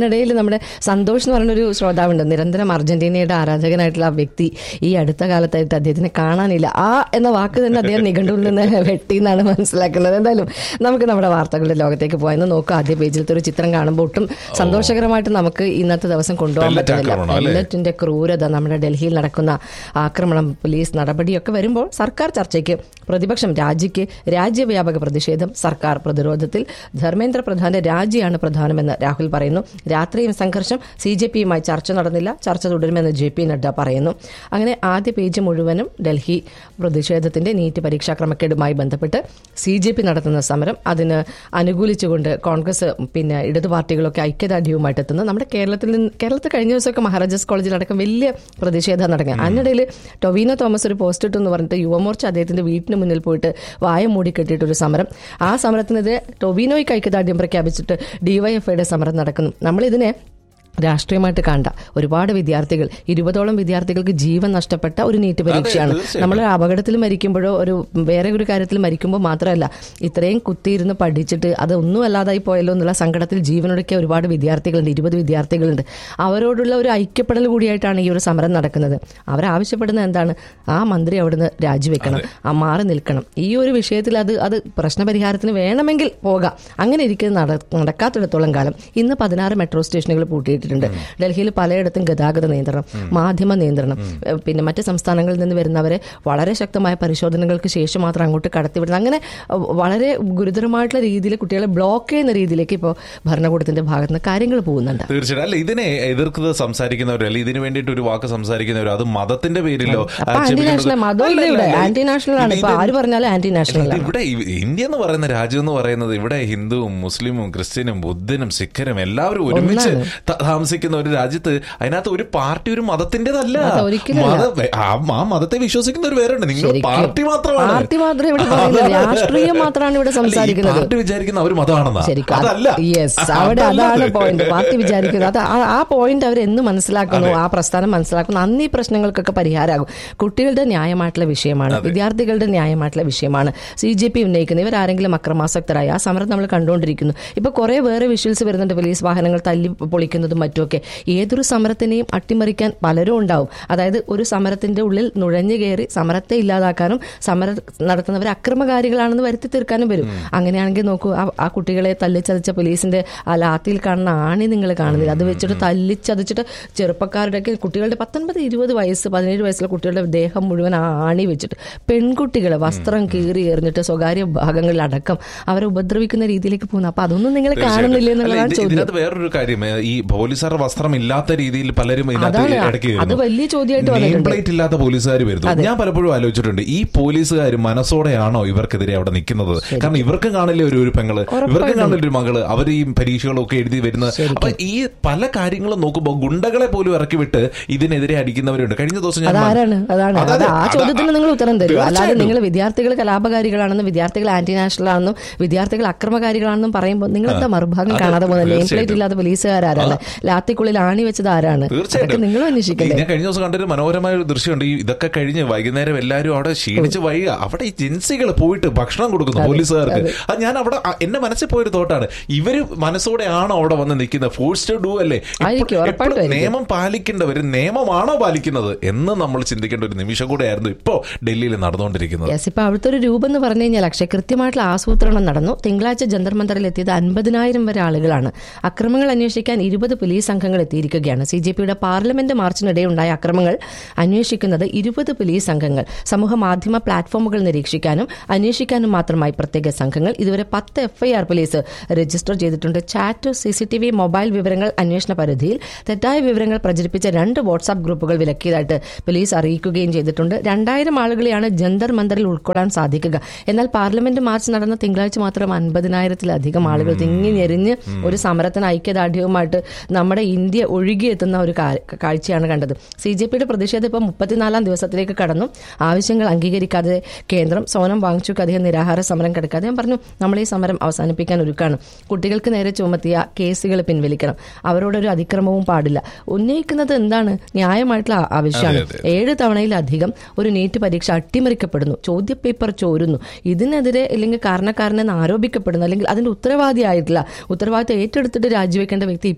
അതിനിടയിൽ നമ്മുടെ സന്തോഷ് എന്ന് പറയുന്ന ഒരു ശ്രോതാവുണ്ട് നിരന്തരം അർജന്റീനയുടെ ആരാധകനായിട്ടുള്ള ആ വ്യക്തി ഈ അടുത്ത കാലത്തായിട്ട് അദ്ദേഹത്തിനെ കാണാനില്ല ആ എന്ന വാക്ക് തന്നെ അദ്ദേഹം നിഘണ്ടുവിൽ നിന്ന് വെട്ടി എന്നാണ് മനസ്സിലാക്കുന്നത് എന്തായാലും നമുക്ക് നമ്മുടെ വാർത്തകളുടെ ലോകത്തേക്ക് പോയെന്ന് നോക്കുക ആദ്യ പേജിലത്തെ ഒരു ചിത്രം കാണുമ്പോൾ ഒട്ടും സന്തോഷകരമായിട്ട് നമുക്ക് ഇന്നത്തെ ദിവസം കൊണ്ടുപോകാൻ Pellet പറ്റുന്നില്ല ആക്രമണം അല്ലേ? പെല്ലറ്റിന്റെ ക്രൂരത നമ്മുടെ ഡൽഹിയിൽ നടക്കുന്ന ആക്രമണം പോലീസ് നടപടിയൊക്കെ വരുമ്പോൾ സർക്കാർ ചർച്ചയ്ക്ക് പ്രതിപക്ഷം രാജിക്ക് രാജ്യവ്യാപക പ്രതിഷേധം സർക്കാർ പ്രതിരോധത്തിൽ ധർമ്മേന്ദ്ര പ്രധാന്റെ രാജിയാണ് പ്രധാനമെന്ന് രാഹുൽ പറയുന്നു രാത്രിയും സംഘർഷം സി ജെ പിയുമായി ചർച്ച നടന്നില്ല ചർച്ച തുടരുമെന്ന് ജെ പി നഡ്ഡ പറയുന്നു അങ്ങനെ ആദ്യ പേജ് മുഴുവനും ഡൽഹി പ്രതിഷേധത്തിന്റെ നീറ്റ് പരീക്ഷാ ക്രമക്കേടുമായി ബന്ധപ്പെട്ട് സി ജെ പി നടത്തുന്ന സമരം അതിന് അനുകൂലിച്ചുകൊണ്ട് കോൺഗ്രസ് പിന്നെ ഇടതു പാർട്ടികളൊക്കെ ഐക്യദാർഢ്യവുമായിട്ട് എത്തുന്നത് നമ്മുടെ കേരളത്തിൽ നിന്ന് കേരളത്തിൽ കഴിഞ്ഞ ദിവസമൊക്കെ മഹാരാജാസ് കോളേജിലടക്കം വലിയ പ്രതിഷേധം നടക്കുക അതിനിടയിൽ ടൊവീനോ തോമസ് ഒരു പോസ്റ്റ് ഇട്ടെന്ന് പറഞ്ഞിട്ട് യുവമോർച്ച അദ്ദേഹത്തിന്റെ വീട്ടിന് മുന്നിൽ പോയിട്ട് വായ മൂടി കെട്ടിയിട്ട് ഒരു സമരം ആ സമരത്തിനെതിരെ ടൊവീനോയ്ക്ക് ഐക്യദാർഢ്യം പ്രഖ്യാപിച്ചിട്ട് ഡിവൈഎഫ്ഐയുടെ സമരം നടക്കുന്നു നമ്മളിതിനെ രാഷ്ട്രീയമായിട്ട് കണ്ട ഒരുപാട് വിദ്യാർത്ഥികൾ ഇരുപതോളം വിദ്യാർത്ഥികൾക്ക് ജീവൻ നഷ്ടപ്പെട്ട ഒരു നീറ്റ് പരീക്ഷയാണ് തീർച്ചയായിട്ടും. നമ്മൾ അപകടത്തിൽ മരിക്കുമ്പോഴോ ഒരു വേറെ ഒരു കാര്യത്തിൽ മരിക്കുമ്പോൾ മാത്രമല്ല ഇത്രയും കുത്തിയിരുന്ന് പഠിച്ചിട്ട് അത് ഒന്നും അല്ലാതായി പോയല്ലോ എന്നുള്ള സങ്കടത്തിൽ ജീവനൊടുക്കിയ ഒരുപാട് വിദ്യാർത്ഥികളുണ്ട് ഇരുപത് വിദ്യാർത്ഥികളുണ്ട് അവരോടുള്ള ഒരു ഐക്യപ്പെടൽ കൂടിയായിട്ടാണ് ഈ ഒരു സമരം നടക്കുന്നത് അവരാവശ്യപ്പെടുന്നത് എന്താണ് ആ മന്ത്രി അവിടുന്ന് രാജിവെക്കണം ആ മാറി നിൽക്കണം ഈ ഒരു വിഷയത്തിൽ അത് അത് പ്രശ്നപരിഹാരത്തിന് വേണമെങ്കിൽ പോകാം അങ്ങനെ ഇരിക്കുന്നത് നട- നടക്കാത്തിടത്തോളം കാലം ഇന്ന് പതിനാറ് മെട്രോ സ്റ്റേഷനുകൾ പൂട്ടിയിട്ടുണ്ട് ഡൽഹിയിൽ പലയിടത്തും ഗതാഗത നിയന്ത്രണം മാധ്യമ നിയന്ത്രണം ഏഹ് പിന്നെ മറ്റ് സംസ്ഥാനങ്ങളിൽ നിന്ന് വരുന്നവരെ വളരെ ശക്തമായ പരിശോധനകൾക്ക് ശേഷം മാത്രം അങ്ങോട്ട് കടത്തിവിടുന്നത് അങ്ങനെ അഹ് വളരെ ഗുരുതരമായിട്ടുള്ള രീതിയിൽ കുട്ടികളെ ബ്ലോക്ക് ചെയ്യുന്ന രീതിയിലേക്ക് ഇപ്പോൾ ഭരണകൂടത്തിന്റെ ഭാഗത്ത് നിന്ന് കാര്യങ്ങൾ പോകുന്നുണ്ട് തീർച്ചയായിട്ടും അല്ല ഇതിനെ എതിർക്കുന്നത് സംസാരിക്കുന്നവരോ അല്ലെ ഇതിനു വേണ്ടിയിട്ട് ഒരു വാക്ക് സംസാരിക്കുന്നവരോ അത് മതത്തിന്റെ പേരിലോ അപ്പൊ ആ, ആന്റി ക്ഷമിക്കണം. നാഷണൽ മതം അല്ല, ഇല്ല ഇവിടെ അല്ല, ആന്റി നാഷണൽ ആണ് ഇത് ഇപ്പൊ ആര് പറഞ്ഞാലും ആന്റി നാഷണൽ ആണ് ഇവിടെ ഈ ഇന്ത്യ എന്ന് പറയുന്ന രാജ്യം എന്ന് പറയുന്നത് ഇവിടെ ഹിന്ദുവും മുസ്ലിമും ക്രിസ്ത്യനും ബുദ്ധനും സിഖനും എല്ലാവരും ഒരുമിച്ച് ത- താമസിക്കുന്ന ഒരു രാജ്യത്ത് അതിനകത്ത് ഒരു പാർട്ടി ഒരു മതത്തിന്റേതല്ല അതെ, ഒരിക്കലും അല്ല. മത ആ ആ മതത്തെ വിശ്വസിക്കുന്നവർ വേറുണ്ട് നിങ്ങൾ ശരിക്കും. പാർട്ടി മാത്രമാണ് പാർട്ടി മാത്രമേ ഇവിടെ പറയുന്നത് രാഷ്ട്രീയം മാത്രമാണ് ഇവിടെ അല്ല, ഈ സംസാരിക്കുന്നത് പാർട്ടി വിചാരിക്കുന്ന അവർ മതമാണെന്നാ ശരിക്കും അതല്ല യെസ് അവിടെ അതല്ല അതാണ് അത്. പോയിന്റ് പാർട്ടി വിചാരിക്കുന്നത് അത് ആ- ആ പോയിന്റ് അവർ എന്ന് മനസ്സിലാക്കുന്നു ആ പ്രസ്ഥാനം മനസ്സിലാക്കുന്നു അന്ന് ഈ പ്രശ്നങ്ങൾക്കൊക്കെ പരിഹാരമാകും കുട്ടികളുടെ ന്യായമായിട്ടുള്ള വിഷയമാണ് വിദ്യാർത്ഥികളുടെ ന്യായമായിട്ടുള്ള വിഷയമാണ് സി ജെ പി ഉന്നയിക്കുന്നത് ഇവരാരെങ്കിലും അക്രമാസക്തരായി ആ സമരം നമ്മൾ കണ്ടുകൊണ്ടിരിക്കുന്നു ഇപ്പൊ കുറെ വേറെ വിഷ്വൽസ് വരുന്നുണ്ട് പോലീസ് വാഹനങ്ങൾ തല്ലി പൊളിക്കുന്നതും മറ്റുമൊക്കെ ഏതൊരു സമരത്തിനെയും അട്ടിമറിക്കാൻ പലരും ഉണ്ടാവും അതായത് ഒരു സമരത്തിന്റെ ഉള്ളിൽ നുഴഞ്ഞു കയറി സമരത്തെ ഇല്ലാതാക്കാനും സമരം നടത്തുന്നവർ അക്രമകാരികളാണെന്ന് വരുത്തി തീർക്കാനും വരും അങ്ങനെയാണെങ്കിൽ നോക്കൂ ആ- ആ കുട്ടികളെ തല്ലിച്ചതച്ച പോലീസിന്റെ ആ ലാത്തിയിൽ കാണുന്ന ആണി നിങ്ങൾ കാണുന്നില്ല അത് വെച്ചിട്ട് തല്ലിച്ചതച്ചിട്ട് ചെറുപ്പക്കാരുടെ ഒക്കെ കുട്ടികളുടെ പത്തൊൻപത് ഇരുപത് വയസ്സ് പതിനേഴ് വയസ്സുള്ള കുട്ടികളുടെ ദേഹം മുഴുവൻ ആ ആണി വെച്ചിട്ട് പെൺകുട്ടികളെ വസ്ത്രം കീറി എറിഞ്ഞിട്ട് സ്വകാര്യ ഭാഗങ്ങളിൽ അടക്കം അവരെ ഉപദ്രവിക്കുന്ന രീതിയിലേക്ക് പോകുന്നു അപ്പൊ അതൊന്നും നിങ്ങൾ കാണുന്നില്ല അല്ല, എന്നുള്ളതാണ് ഇത് ചോദ്യം ഇതിനകത്ത് വേറൊരു കാര്യം ഏ, ഈ പോലീസുകാർ വസ്ത്രം ഇല്ലാത്ത രീതിയിൽ പലരും ഇതിനകത്ത് അതാണ് ഇടയ്ക്ക് അത് വലിയ ചോദ്യമായിട്ട് നെയിം വന്നിട്ടുണ്ട് പ്ലേറ്റ് ഇല്ലാത്ത പോലീസുകാർ വരുന്നു ഞാൻ പലപ്പോഴും ആലോചിച്ചിട്ടുണ്ട് ഈ പോലീസുകാർ മനസ്സോടെയാണോ ഇവർക്കെതിരെ അവിടെ നിൽക്കുന്നത് കാരണം ഇവർക്കും കാണില്ലേ ഒരു ഒരു പെങ്ങള് ഇവർക്കും കാണില്ല ഒരു മകള് അവർ ഈ പരീക്ഷകളൊക്കെ എഴുതി വരുന്നത് അപ്പൊ ഈ പല കാര്യങ്ങളും നോക്കുമ്പോൾ ഗുണ്ടകളെ പോലും ഇറക്കി വിട്ട് ഇതിനെതിരെ അടിക്കുന്നവരുണ്ട് കഴിഞ്ഞ ദിവസം ഞാൻ അതാരാണ് അതാണ് അതെ, അത് ആ അതെ, ചോദ്യത്തിന് നിങ്ങൾ ഉത്തരം തരും അല്ലാതെ തീർച്ചയായിട്ടും. നിങ്ങൾ വിദ്യാർത്ഥികൾ കലാപകാരികളാണെന്നും വിദ്യാർത്ഥികൾ ആന്റി നാഷണൽ ആണെന്നും വിദ്യാർത്ഥികൾ അക്രമകാരികളാണെന്നും പറയുമ്പോൾ നിങ്ങൾ എന്താ മറുഭാഗം കാണാതെ പോകുന്നത് നെയിം പ്ലേറ്റ് തീർച്ചയായിട്ടും. ഇല്ലാത്ത പോലീസുകാരാണ് ലാത്തിക്കുള്ളിൽ ആണി വെച്ചത് ആരാണ് അതൊക്കെ തീർച്ചയായിട്ടും നിങ്ങൾ അന്വേഷിക്കണ്ടേ ഞാൻ കഴിഞ്ഞ ദിവസം കണ്ടൊരു മനോഹരമായ ഒരു ദൃശ്യമുണ്ട് ഈ ഇതൊക്കെ കഴിഞ്ഞ് വൈകുന്നേരം എല്ലാവരും അവിടെ ക്ഷീണിച്ച് വൈകുക അവിടെ ഈ ജെൻസികൾ പോയിട്ട് ഭക്ഷണം കൊടുക്കുന്നു പോലീസുകാർക്ക് അത് ഞാൻ അവിടെ ആ, എന്റെ മനസ്സിൽ പോയൊരു തോട്ടാണ് ഇവര് മനസ്സോടെയാണോ അവിടെ വന്ന് നിൽക്കുന്നത് ഫോഴ്സ് ടു ഡു അല്ലേ എപ്പോ- ആയിരിക്കും, എപ്പോഴും ഉറപ്പായിട്ടും ആയിരിക്കും. നിയമം പാലിക്കേണ്ടവർ നിയമമാണോ പാലിക്കുന്നത് എന്ന് നമ്മൾ ചിന്തിക്കേണ്ട ഒരു നിമിഷം കൂടെ ആയിരുന്നു ഇപ്പോ ഡൽഹിയിൽ നടന്നുകൊണ്ടിരിക്കുന്നത് യെസ് ഇപ്പൊ അവിടുത്തെ ഒരു രൂപം എന്ന് പറഞ്ഞു കഴിഞ്ഞാൽ അക്ഷയ് കൃത്യമായിട്ടുള്ള ആസൂത്രണം നടന്നു തിങ്കളാഴ്ച ജന്തർ മന്ദറിൽ എത്തിയത് അൻപതിനായിരം വരെ ആളുകളാണ് അക്രമങ്ങൾ അന്വേഷിക്കാൻ ഇരുപത് പോലീസ് സംഘങ്ങൾ എത്തിയിരിക്കുകയാണ് സി ജെ പിയുടെ പാർലമെന്റ് മാർച്ചിനിടെ ഉണ്ടായ അക്രമങ്ങൾ അന്വേഷിക്കുന്നത് ഇരുപത് പോലീസ് സംഘങ്ങൾ സമൂഹ മാധ്യമ പ്ലാറ്റ്ഫോമുകൾ നിരീക്ഷിക്കാനും അന്വേഷിക്കാനും മാത്രമായി പ്രത്യേക സംഘങ്ങൾ ഇതുവരെ പത്ത് എഫ്ഐആർ പോലീസ് രജിസ്റ്റർ ചെയ്തിട്ടുണ്ട് chat C C T V mobile വിവരങ്ങൾ അന്വേഷണ പരിധിയിൽ തെറ്റായ വിവരങ്ങൾ പ്രചരിപ്പിച്ച രണ്ട് വാട്സാപ്പ് ഗ്രൂപ്പുകൾ വിലക്കിയതായിട്ട് പോലീസ് അറിയിക്കുകയും ചെയ്തിട്ടുണ്ട് രണ്ടായിരം ആളുകളെയാണ് ജന്തർ മന്ദറിൽ ഉൾക്കൊള്ളാൻ സാധിക്കുക എന്നാൽ പാർലമെന്റ് മാർച്ച് നടന്ന തിങ്കളാഴ്ച മാത്രം അൻപതിനായിരത്തിലധികം ആളുകൾ തിങ്ങി ഞെരിഞ്ഞ് ഒരു സമരത്തിന് ഐക്യദാർഢ്യവുമായിട്ട് നമ്മുടെ ഇന്ത്യ ഒഴുകിയെത്തുന്ന ഒരു കാ- കാഴ്ചയാണ് കണ്ടത് സി ജെ പിയുടെ പ്രതിഷേധം ഇപ്പോൾ മുപ്പത്തിനാലാം ദിവസത്തിലേക്ക് കടന്നു ആവശ്യങ്ങൾ അംഗീകരിക്കാതെ കേന്ദ്രം സോനം വാങ്ങിച്ചുക്ക് അധികം നിരാഹാര സമരം കിടക്കാതെ ഞാൻ പറഞ്ഞു നമ്മൾ ഈ സമരം അവസാനിപ്പിക്കാൻ ഒരുക്കാണ് കുട്ടികൾക്ക് നേരെ ചുമത്തിയ കേസുകൾ പിൻവലിക്കണം അവരോടൊരു അതിക്രമവും പാടില്ല ഉന്നയിക്കുന്നത് എന്താണ് ന്യായമായിട്ടുള്ള ആ- ആവശ്യമാണ് അതെ, ഏഴ് തവണയിലധികം ഒരു നീറ്റ് പരീക്ഷ അട്ടിമറിക്കപ്പെടുന്നു ചോദ്യപേപ്പർ ചോരുന്നു ഇതിനെതിരെ അല്ലെങ്കിൽ കാരണക്കാരനെന്ന് ആരോപിക്കപ്പെടുന്നു അല്ലെങ്കിൽ അതിന്റെ ഉത്തരവാദിയായിട്ടില്ല ഉത്തരവാദിത്തം ഏറ്റെടുത്തിട്ട് രാജിവെക്കേണ്ട വ്യക്തി ഇപ്പോഴും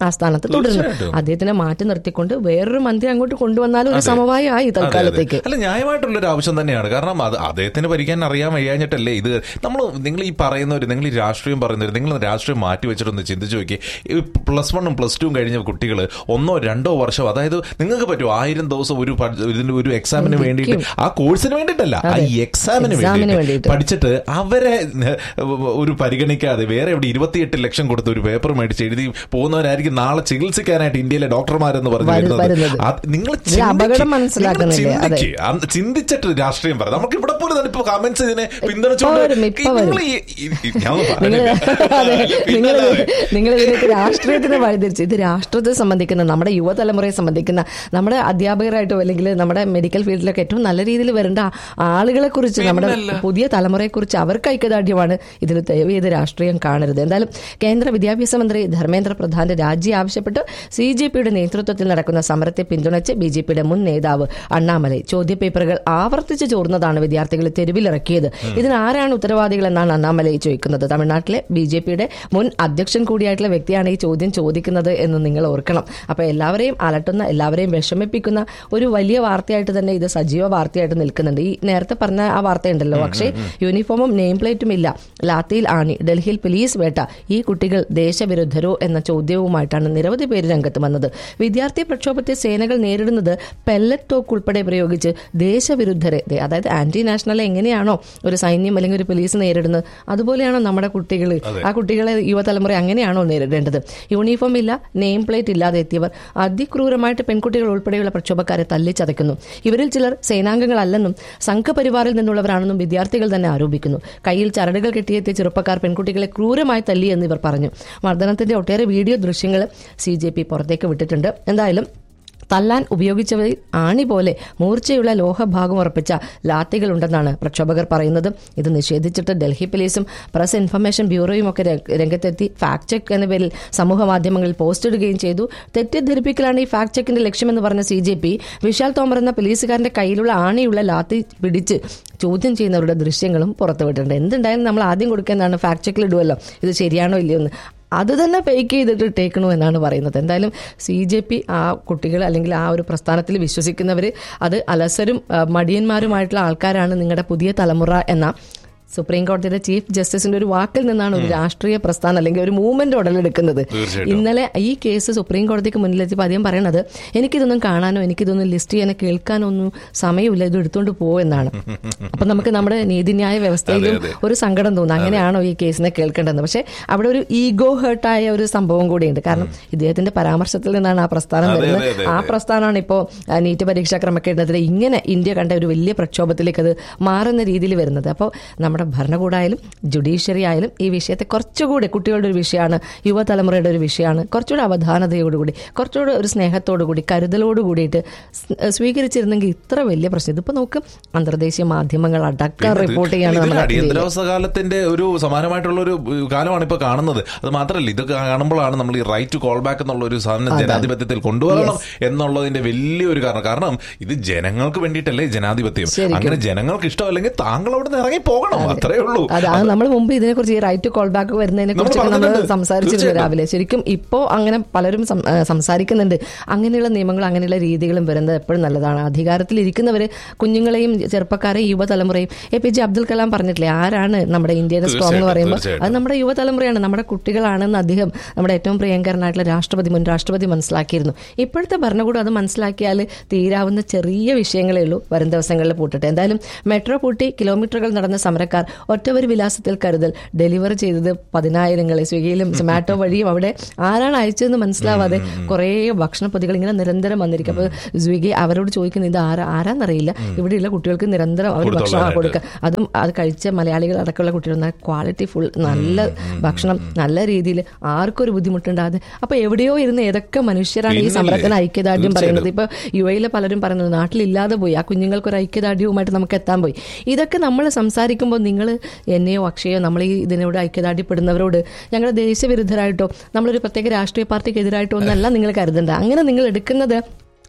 ആ സ്ഥാനത്ത് തുടരുന്നു തീർച്ചയായിട്ടും. അദ്ദേഹത്തിനെ മാറ്റി നിർത്തിക്കൊണ്ട് വേറൊരു മന്ത്രി അങ്ങോട്ട് കൊണ്ടുവന്നാലും ഒരു സമവായം ആയി അതെ, അതെ. തൽക്കാലത്തേക്ക് അല്ല ന്യായമായിട്ടുള്ള ഒരു ആവശ്യം തന്നെയാണ് കാരണം അത് അദ്ദേഹത്തിന് ഭരിക്കാൻ അറിയാൻ വയ്യാഞ്ഞിട്ടല്ലേ ഇത് നമ്മൾ നിങ്ങൾ ഈ പറയുന്നവർ നിങ്ങൾ ഈ രാഷ്ട്രീയം പറയുന്നവർ നിങ്ങൾ രാഷ്ട്രീയം മാറ്റി വെച്ചിട്ടൊന്ന് ചിന്തിച്ചു നോക്കി പ്ലസ് വണ്ണും പ്ലസ് ടുവും കഴിഞ്ഞ കുട്ടികൾ ഒന്നോ രണ്ടോ വർഷം അതായത് നിങ്ങൾക്ക് പറ്റും ആയിരം ദിവസം ഒരു പഠ- ഇതിന് ഒരു എക്സാമിന് വേണ്ടിയിട്ട് ആ കോഴ്സിന് വേണ്ടിയിട്ടല്ല ആ അതെ. എക്സാമിന് എക്സാമിന് വേണ്ടിയിട്ട് വേണ്ടിയിട്ട്. പഠിച്ചിട്ട് അവരെ ഒരു പരിഗണിക്കാതെ വേറെ എവിടെ ഇരുപത്തിയെട്ട് ലക്ഷം കൊടുത്ത് ഒരു പേപ്പർ മേടിച്ച് എഴുതി പോകുന്നവരായിരിക്കും നാളെ ചികിത്സിക്കാനായിട്ട് ഇന്ത്യയിലെ ഡോക്ടർമാരെന്ന് പറഞ്ഞു വരു- വരുന്നത് വരുന്നത്. അത് നിങ്ങൾ ഇത് അപകടം മനസ്സിലാക്കുന്നില്ലേ? അതെ. ചിന്തിക്ക്. അന്ന് ചിന്തിച്ചിട്ട് രാഷ്ട്രീയം പറയാം നമുക്ക് ഇവിടെ പോലും തന്നെ ഇപ്പൊ കമന്റ്സ് ഇതിനെ പിന്തുണച്ചുകൊണ്ട് വരും, ഇപ്പൊ വരും. നിങ്ങൾ ഈ- ഈ- ഈ- ഞാൻ ഒന്ന് നിങ്ങൾ പറഞ്ഞില്ലേ? അതെ നിങ്ങൾ പിന്നല്ലാതെ. നിങ്ങൾ ഇതിലേക്ക് രാഷ്ട്രീയത്തിന് വഴിതിരിച്ച് ഇത് രാഷ്ട്രത്തെ സംബന്ധിക്കുന്ന നമ്മുടെ യുവതലമുറയെ സംബന്ധിക്കുന്ന നമ്മുടെ അധ്യാപകരായിട്ടോ അല്ലെങ്കിൽ നമ്മുടെ മെഡിക്കൽ ഫീൽഡിലൊക്കെ ഏറ്റവും നല്ല രീതിയിൽ വരേണ്ട ആളുകളെ കുറിച്ച് നമ്മുടെ പിന്നല്ല. പുതിയ തലമുറയെ കുറിച്ച് അവർക്ക് ഐക്യദാർഢ്യമാണ് ഇതിൽ ദയവ് ചെയ്ത് രാഷ്ട്രീയം കാണരുത് എന്തായാലും കേന്ദ്ര വിദ്യാഭ്യാസ മന്ത്രി ധർമ്മേന്ദ്ര പ്രധാന്റെ രാജി ആവശ്യപ്പെട്ട് സി ജെ പിയുടെ നേതൃത്വത്തിൽ നടക്കുന്ന സമരത്തെ പിന്തുണച്ച് ബി ജെ പിയുടെ മുൻ നേതാവ് അണ്ണാമലൈ ചോദ്യപേപ്പറുകൾ ആവർത്തിച്ച് ചോർന്നതാണ് വിദ്യാർത്ഥികളെ തെരുവിലിറക്കിയത് ഇതിന് ആരാണ് ഉത്തരവാദികൾ എന്നാണ് അണ്ണാമലൈ ചോദിക്കുന്നത് തമിഴ്നാട്ടിലെ ബി ജെ പിയുടെ മുൻ അധ്യക്ഷൻ കൂടിയായിട്ടുള്ള വ്യക്തിയാണ് ഈ ചോദ്യം ചോദിക്കുന്നത് എന്ന് നിങ്ങൾ ഓർക്കണം അപ്പൊ എല്ലാവരെയും അലട്ടുന്ന എല്ലാവരെയും വിഷമിപ്പിക്കുന്ന ഒരു വലിയ വാർത്തയായിട്ട് തന്നെ ഇത് സജീവ വാർത്തയായിട്ട് നിൽക്കുന്നുണ്ട് ഈ നേരത്തെ പറഞ്ഞ ആ വാർത്തയുണ്ടല്ലോ പക്ഷേ യൂണിഫോമും നെയിം പ്ലേറ്റും ഇല്ല ലാത്തിയിൽ ആണി ഡൽഹിയിൽ പോലീസ് വേട്ട ഈ കുട്ടികൾ ദേശവിരുദ്ധരോ എന്ന ചോദ്യവുമായിട്ടാണ് നിരവധി പേര് രംഗത്ത് വന്നത് വിദ്യാർത്ഥി പ്രക്ഷോഭത്തെ സേനകൾ നേരിടുന്നത് പെല്ലറ്റ് തോക്ക് ഉൾപ്പെടെ പ്രയോഗിച്ച് ദേശവിരുദ്ധരെ ദേ, അതായത് ആന്റി നാഷണൽ എങ്ങനെയാണോ ഒരു സൈന്യം അല്ലെങ്കിൽ ഒരു പോലീസ് നേരിടുന്നത് അതുപോലെയാണോ നമ്മുടെ കുട്ടികൾ ആ കുട്ടികളെ യുവതലമുറ അങ്ങനെയാണോ നേരിടേണ്ടത് യൂണിഫോം ഇല്ല നെയിം പ്ലേറ്റ് ഇല്ലാതെ എത്തിയവർ അതിക്രൂരമായിട്ട് പെൺകുട്ടികൾ ഉൾപ്പെടെയുള്ള പ്രക്ഷോഭക്കാരെ തല്ലിച്ചതയ്ക്കുന്നു ഇവരിൽ ചിലർ സേനാംഗങ്ങളല്ലെന്നും സംഘപരിവാറിൽ നിന്നുള്ളവരാണെന്നും വിദ്യാർത്ഥികൾ തന്നെ ആരോപിക്കുന്നു കയ്യിൽ ചരടുകൾ കെട്ടിയെത്തിയ ചെറുപ്പക്കാർ പെൺകുട്ടികളെ ക്രൂരമായി തല്ലി എന്ന് ഇവർ പറഞ്ഞു മർദ്ദനത്തിന്റെ ഒട്ടേറെ വീഡിയോ ദൃശ്യങ്ങൾ സി ജെ പി പുറത്തേക്ക് വിട്ടിട്ടുണ്ട് എന്തായാലും തല്ലാൻ ഉപയോഗിച്ചവരിൽ ആണി പോലെ മൂർച്ചയുള്ള ലോഹഭാഗം ഉറപ്പിച്ച ലാത്തികളുണ്ടെന്നാണ് പ്രക്ഷോഭകർ പറയുന്നത് ഇത് നിഷേധിച്ചിട്ട് ഡൽഹി പോലീസും പ്രസ് ഇൻഫർമേഷൻ ബ്യൂറോയും ഒക്കെ ര- രംഗത്തെത്തി ഫാക്ട് ചെക്ക് എന്ന പേരിൽ സമൂഹ മാധ്യമങ്ങളിൽ പോസ്റ്റ് ഇടുകയും ചെയ്തു തെറ്റിദ്ധരിപ്പിക്കലാണ് ഈ ഫാക്ട് ചെക്കിന്റെ ലക്ഷ്യമെന്ന് പറഞ്ഞ C J P Vishal Tomar എന്ന പോലീസുകാരന്റെ കയ്യിലുള്ള ആണിയുള്ള ലാത്തി പിടിച്ച് ചോദ്യം ചെയ്യുന്നവരുടെ ദൃശ്യങ്ങളും പുറത്തുവിട്ടിട്ടുണ്ട് എന്തുണ്ടായാലും നമ്മൾ ആദ്യം കൊടുക്കുന്നതാണ് ഫാക്ട് ചെക്കിൽ ഇടുമല്ലോ ഇത് ശരിയാണോ ഇല്ലയോ എന്ന് അത് തന്നെ ഫേക്ക് ചെയ്തിട്ട് ഇട്ടേക്കണു എന്നാണ് പറയുന്നത് എന്തായാലും സി ജെ പി ആ കുട്ടികൾ അല്ലെങ്കിൽ ആ ഒരു പ്രസ്ഥാനത്തിൽ വിശ്വസിക്കുന്നവർ അത് അലസരും ആ, മടിയന്മാരുമായിട്ടുള്ള ആൾക്കാരാണ് നിങ്ങളുടെ പുതിയ തലമുറ എന്ന സുപ്രീം കോടതിയുടെ ചീഫ് ജസ്റ്റിസിന്റെ ഒരു വാക്കിൽ നിന്നാണ് ഒരു രാഷ്ട്രീയ പ്രസ്ഥാനം അല്ലെങ്കിൽ ഒരു മൂവ്മെന്റ് ഉടലെടുക്കുന്നത് തീർച്ചയായിട്ടും. ഇന്നലെ ഈ കേസ് സുപ്രീം കോടതിക്ക് മുന്നിലെത്തിയപ്പോൾ അദ്ദേഹം പറയണത് എനിക്കിതൊന്നും കാണാനോ എനിക്കിതൊന്നും ലിസ്റ്റ് ചെയ്യാനോ കേൾക്കാനോ ഒന്നും സമയമില്ല ഇത് എടുത്തുകൊണ്ട് പോവെന്നാണ് അപ്പൊ നമുക്ക് നമ്മുടെ നീതിന്യായ വ്യവസ്ഥയിലും അതെ, അതെ. ഒരു സങ്കടം തോന്നും അങ്ങനെയാണോ ഈ കേസിനെ കേൾക്കേണ്ടത് പക്ഷെ അവിടെ ഒരു ഈഗോ ഹേർട്ടായ ഒരു സംഭവം കൂടിയുണ്ട് കാരണം ഇദ്ദേഹത്തിന്റെ പരാമർശത്തിൽ നിന്നാണ് ആ പ്രസ്ഥാനം അതെ, വരുന്നത് അതെ, അതെ, ആ പ്രസ്ഥാനമാണ് ഇപ്പോൾ നീറ്റ് പരീക്ഷാ ക്രമക്കേണ്ടതിൽ ഇങ്ങനെ ഇന്ത്യ കണ്ട ഒരു വലിയ പ്രക്ഷോഭത്തിലേക്ക് അത് മാറുന്ന രീതിയിൽ വരുന്നത് അപ്പോൾ നമ്മുടെ ഭരണകൂടമായാലും ജുഡീഷ്യറി ആയാലും ഈ വിഷയത്തെ കുറച്ചുകൂടി കുട്ടികളുടെ ഒരു വിഷയമാണ് യുവതലമുറയുടെ ഒരു വിഷയമാണ് കുറച്ചുകൂടി അവധാനതയോടുകൂടി കുറച്ചുകൂടി ഒരു സ്നേഹത്തോടുകൂടി കരുതലോട് കൂടിയിട്ട് സ്- സ്വീകരിച്ചിരുന്നെങ്കിൽ ഇത്ര വലിയ പ്രശ്നം ഇതിപ്പോ നോക്ക് അന്തർദേശീയ മാധ്യമങ്ങൾ അടക്കം റിപ്പോർട്ട് ചെയ്യാണ് ഇതൊരു നമ്മുടെ അടിയന്തരാവസ്ഥ കാലത്തിന്റെ ഒരു സമാനമായിട്ടുള്ള ഒരു കാലമാണ് ഇപ്പൊ കാണുന്നത് അത് മാത്രമല്ല ഇത് കാണുമ്പോഴാണ് നമ്മൾ ഈ റൈറ്റ് ടു കോൾ ബാക്ക് എന്നുള്ള ഒരു സാധനം ജനാധിപത്യത്തിൽ കൊണ്ടുവരണം എന്നുള്ളതിന്റെ വലിയൊരു കാരണം കാരണം ഇത് ജനങ്ങൾക്ക് വേണ്ടിയിട്ടല്ലേ ജനാധിപത്യം ശരിക്കും. അങ്ങനെ ജനങ്ങൾക്ക് ഇഷ്ടമല്ലെങ്കിൽ താങ്കൾ അവിടെ നിന്ന് ഇറങ്ങി പോകണം അത്രേ ഉള്ളൂ അതെ അത് നമ്മൾ മുമ്പ് ഇതിനെക്കുറിച്ച് ഈ റൈറ്റ് ടു കോൾ ബാക്ക് വരുന്നതിനെ കുറിച്ച് നമ്മൾ പറഞ്ഞിട്ടുണ്ട്. സംസാരിച്ചിരുന്നു തീർച്ചയായിട്ടും. രാവിലെ ശരിക്കും ഇപ്പോൾ അങ്ങനെ പലരും സം- ആ, സംസാരിക്കുന്നുണ്ട് അങ്ങനെയുള്ള നിയമങ്ങളും അങ്ങനെയുള്ള രീതികളും വരുന്നത് എപ്പോഴും നല്ലതാണ് അധികാരത്തിൽ ഇരിക്കുന്നവര് കുഞ്ഞുങ്ങളെയും ചെറുപ്പക്കാരെയും യുവതലമുറയും A P J Abdul Kalam പറഞ്ഞിട്ടില്ലേ ആരാണ് നമ്മുടെ ഇന്ത്യയുടെ സ്ട്രോങ് എന്ന് തീർച്ചയായിട്ടും, പറയുമ്പോൾ തീർച്ചയായിട്ടും. അത് നമ്മുടെ യുവതലമുറയാണ് നമ്മുടെ കുട്ടികളാണെന്ന് അദ്ദേഹം നമ്മുടെ ഏറ്റവും പ്രിയങ്കരനായിട്ടുള്ള രാഷ്ട്രപതി മുൻ രാഷ്ട്രപതി മനസ്സിലാക്കിയിരുന്നു ഇപ്പോഴത്തെ ഭരണകൂടം അത് മനസ്സിലാക്കിയാൽ തീരാവുന്ന ചെറിയ വിഷയങ്ങളേ ഉള്ളൂ വരും ദിവസങ്ങളിൽ പൂട്ടട്ടെ എന്തായാലും മെട്രോ പൂട്ടി കിലോമീറ്ററുകൾ നടന്ന സമരക്കാർ ഒറ്റവരി വിലാസത്തിൽ കരുതൽ ഡെലിവറി ചെയ്തത് പതിനായിരങ്ങളെ സ്വിഗ്ഗിയിലും സൊമാറ്റോ വഴിയും അവിടെ ആരാണ് അയച്ചതെന്ന് മനസ്സിലാവാതെ കുറേ ഭക്ഷണപ്പൊതികൾ ഇങ്ങനെ നിരന്തരം വന്നിരിക്കും അപ്പോൾ സ്വിഗ്ഗി അവരോട് ചോദിക്കുന്നത് ഇത് ആരാ ആരാന്നറിയില്ല ഇവിടെയുള്ള കുട്ടികൾക്ക് നിരന്തരം അവർ ഭക്ഷണം ആ, കൊടുക്കുക അതും അത് കഴിച്ച മലയാളികൾ അടക്കമുള്ള കുട്ടികൾ നല്ല ക്വാളിറ്റി ഫുൾ നല്ല ഭക്ഷണം നല്ല രീതിയിൽ ആർക്കും ഒരു ബുദ്ധിമുട്ടുണ്ടാകാതെ അപ്പൊ എവിടെയോ ഇരുന്ന് ഏതൊക്കെ മനുഷ്യരാണ് ഈ പിന്നല്ലേ? സമരത്തിന് ഐക്യദാർഢ്യം പറയുന്നത് തീർച്ചയായിട്ടും. ഇപ്പൊ യു എയിലെ പലരും പറയുന്നത് നാട്ടിലില്ലാതെ പോയി ആ കുഞ്ഞുങ്ങൾക്ക് ഒരു ഐക്യദാർഢ്യവുമായിട്ട് നമുക്ക് എത്താൻ പോയി ഇതൊക്കെ നമ്മൾ സംസാരിക്കുമ്പോൾ നിങ്ങൾ എന്നെയോ അക്ഷയോ നമ്മൾ ഈ ഇതിനോട് ഐക്യദാർഢ്യപ്പെടുന്നവരോട് ഞങ്ങൾ ദേശവിരുദ്ധരായിട്ടോ നമ്മളൊരു പ്രത്യേക രാഷ്ട്രീയ പാർട്ടിക്ക് എതിരായിട്ടോ ഒന്നല്ല നിങ്ങൾ കരുതണ്ട അങ്ങനെ നിങ്ങൾ എടുക്കുന്നത്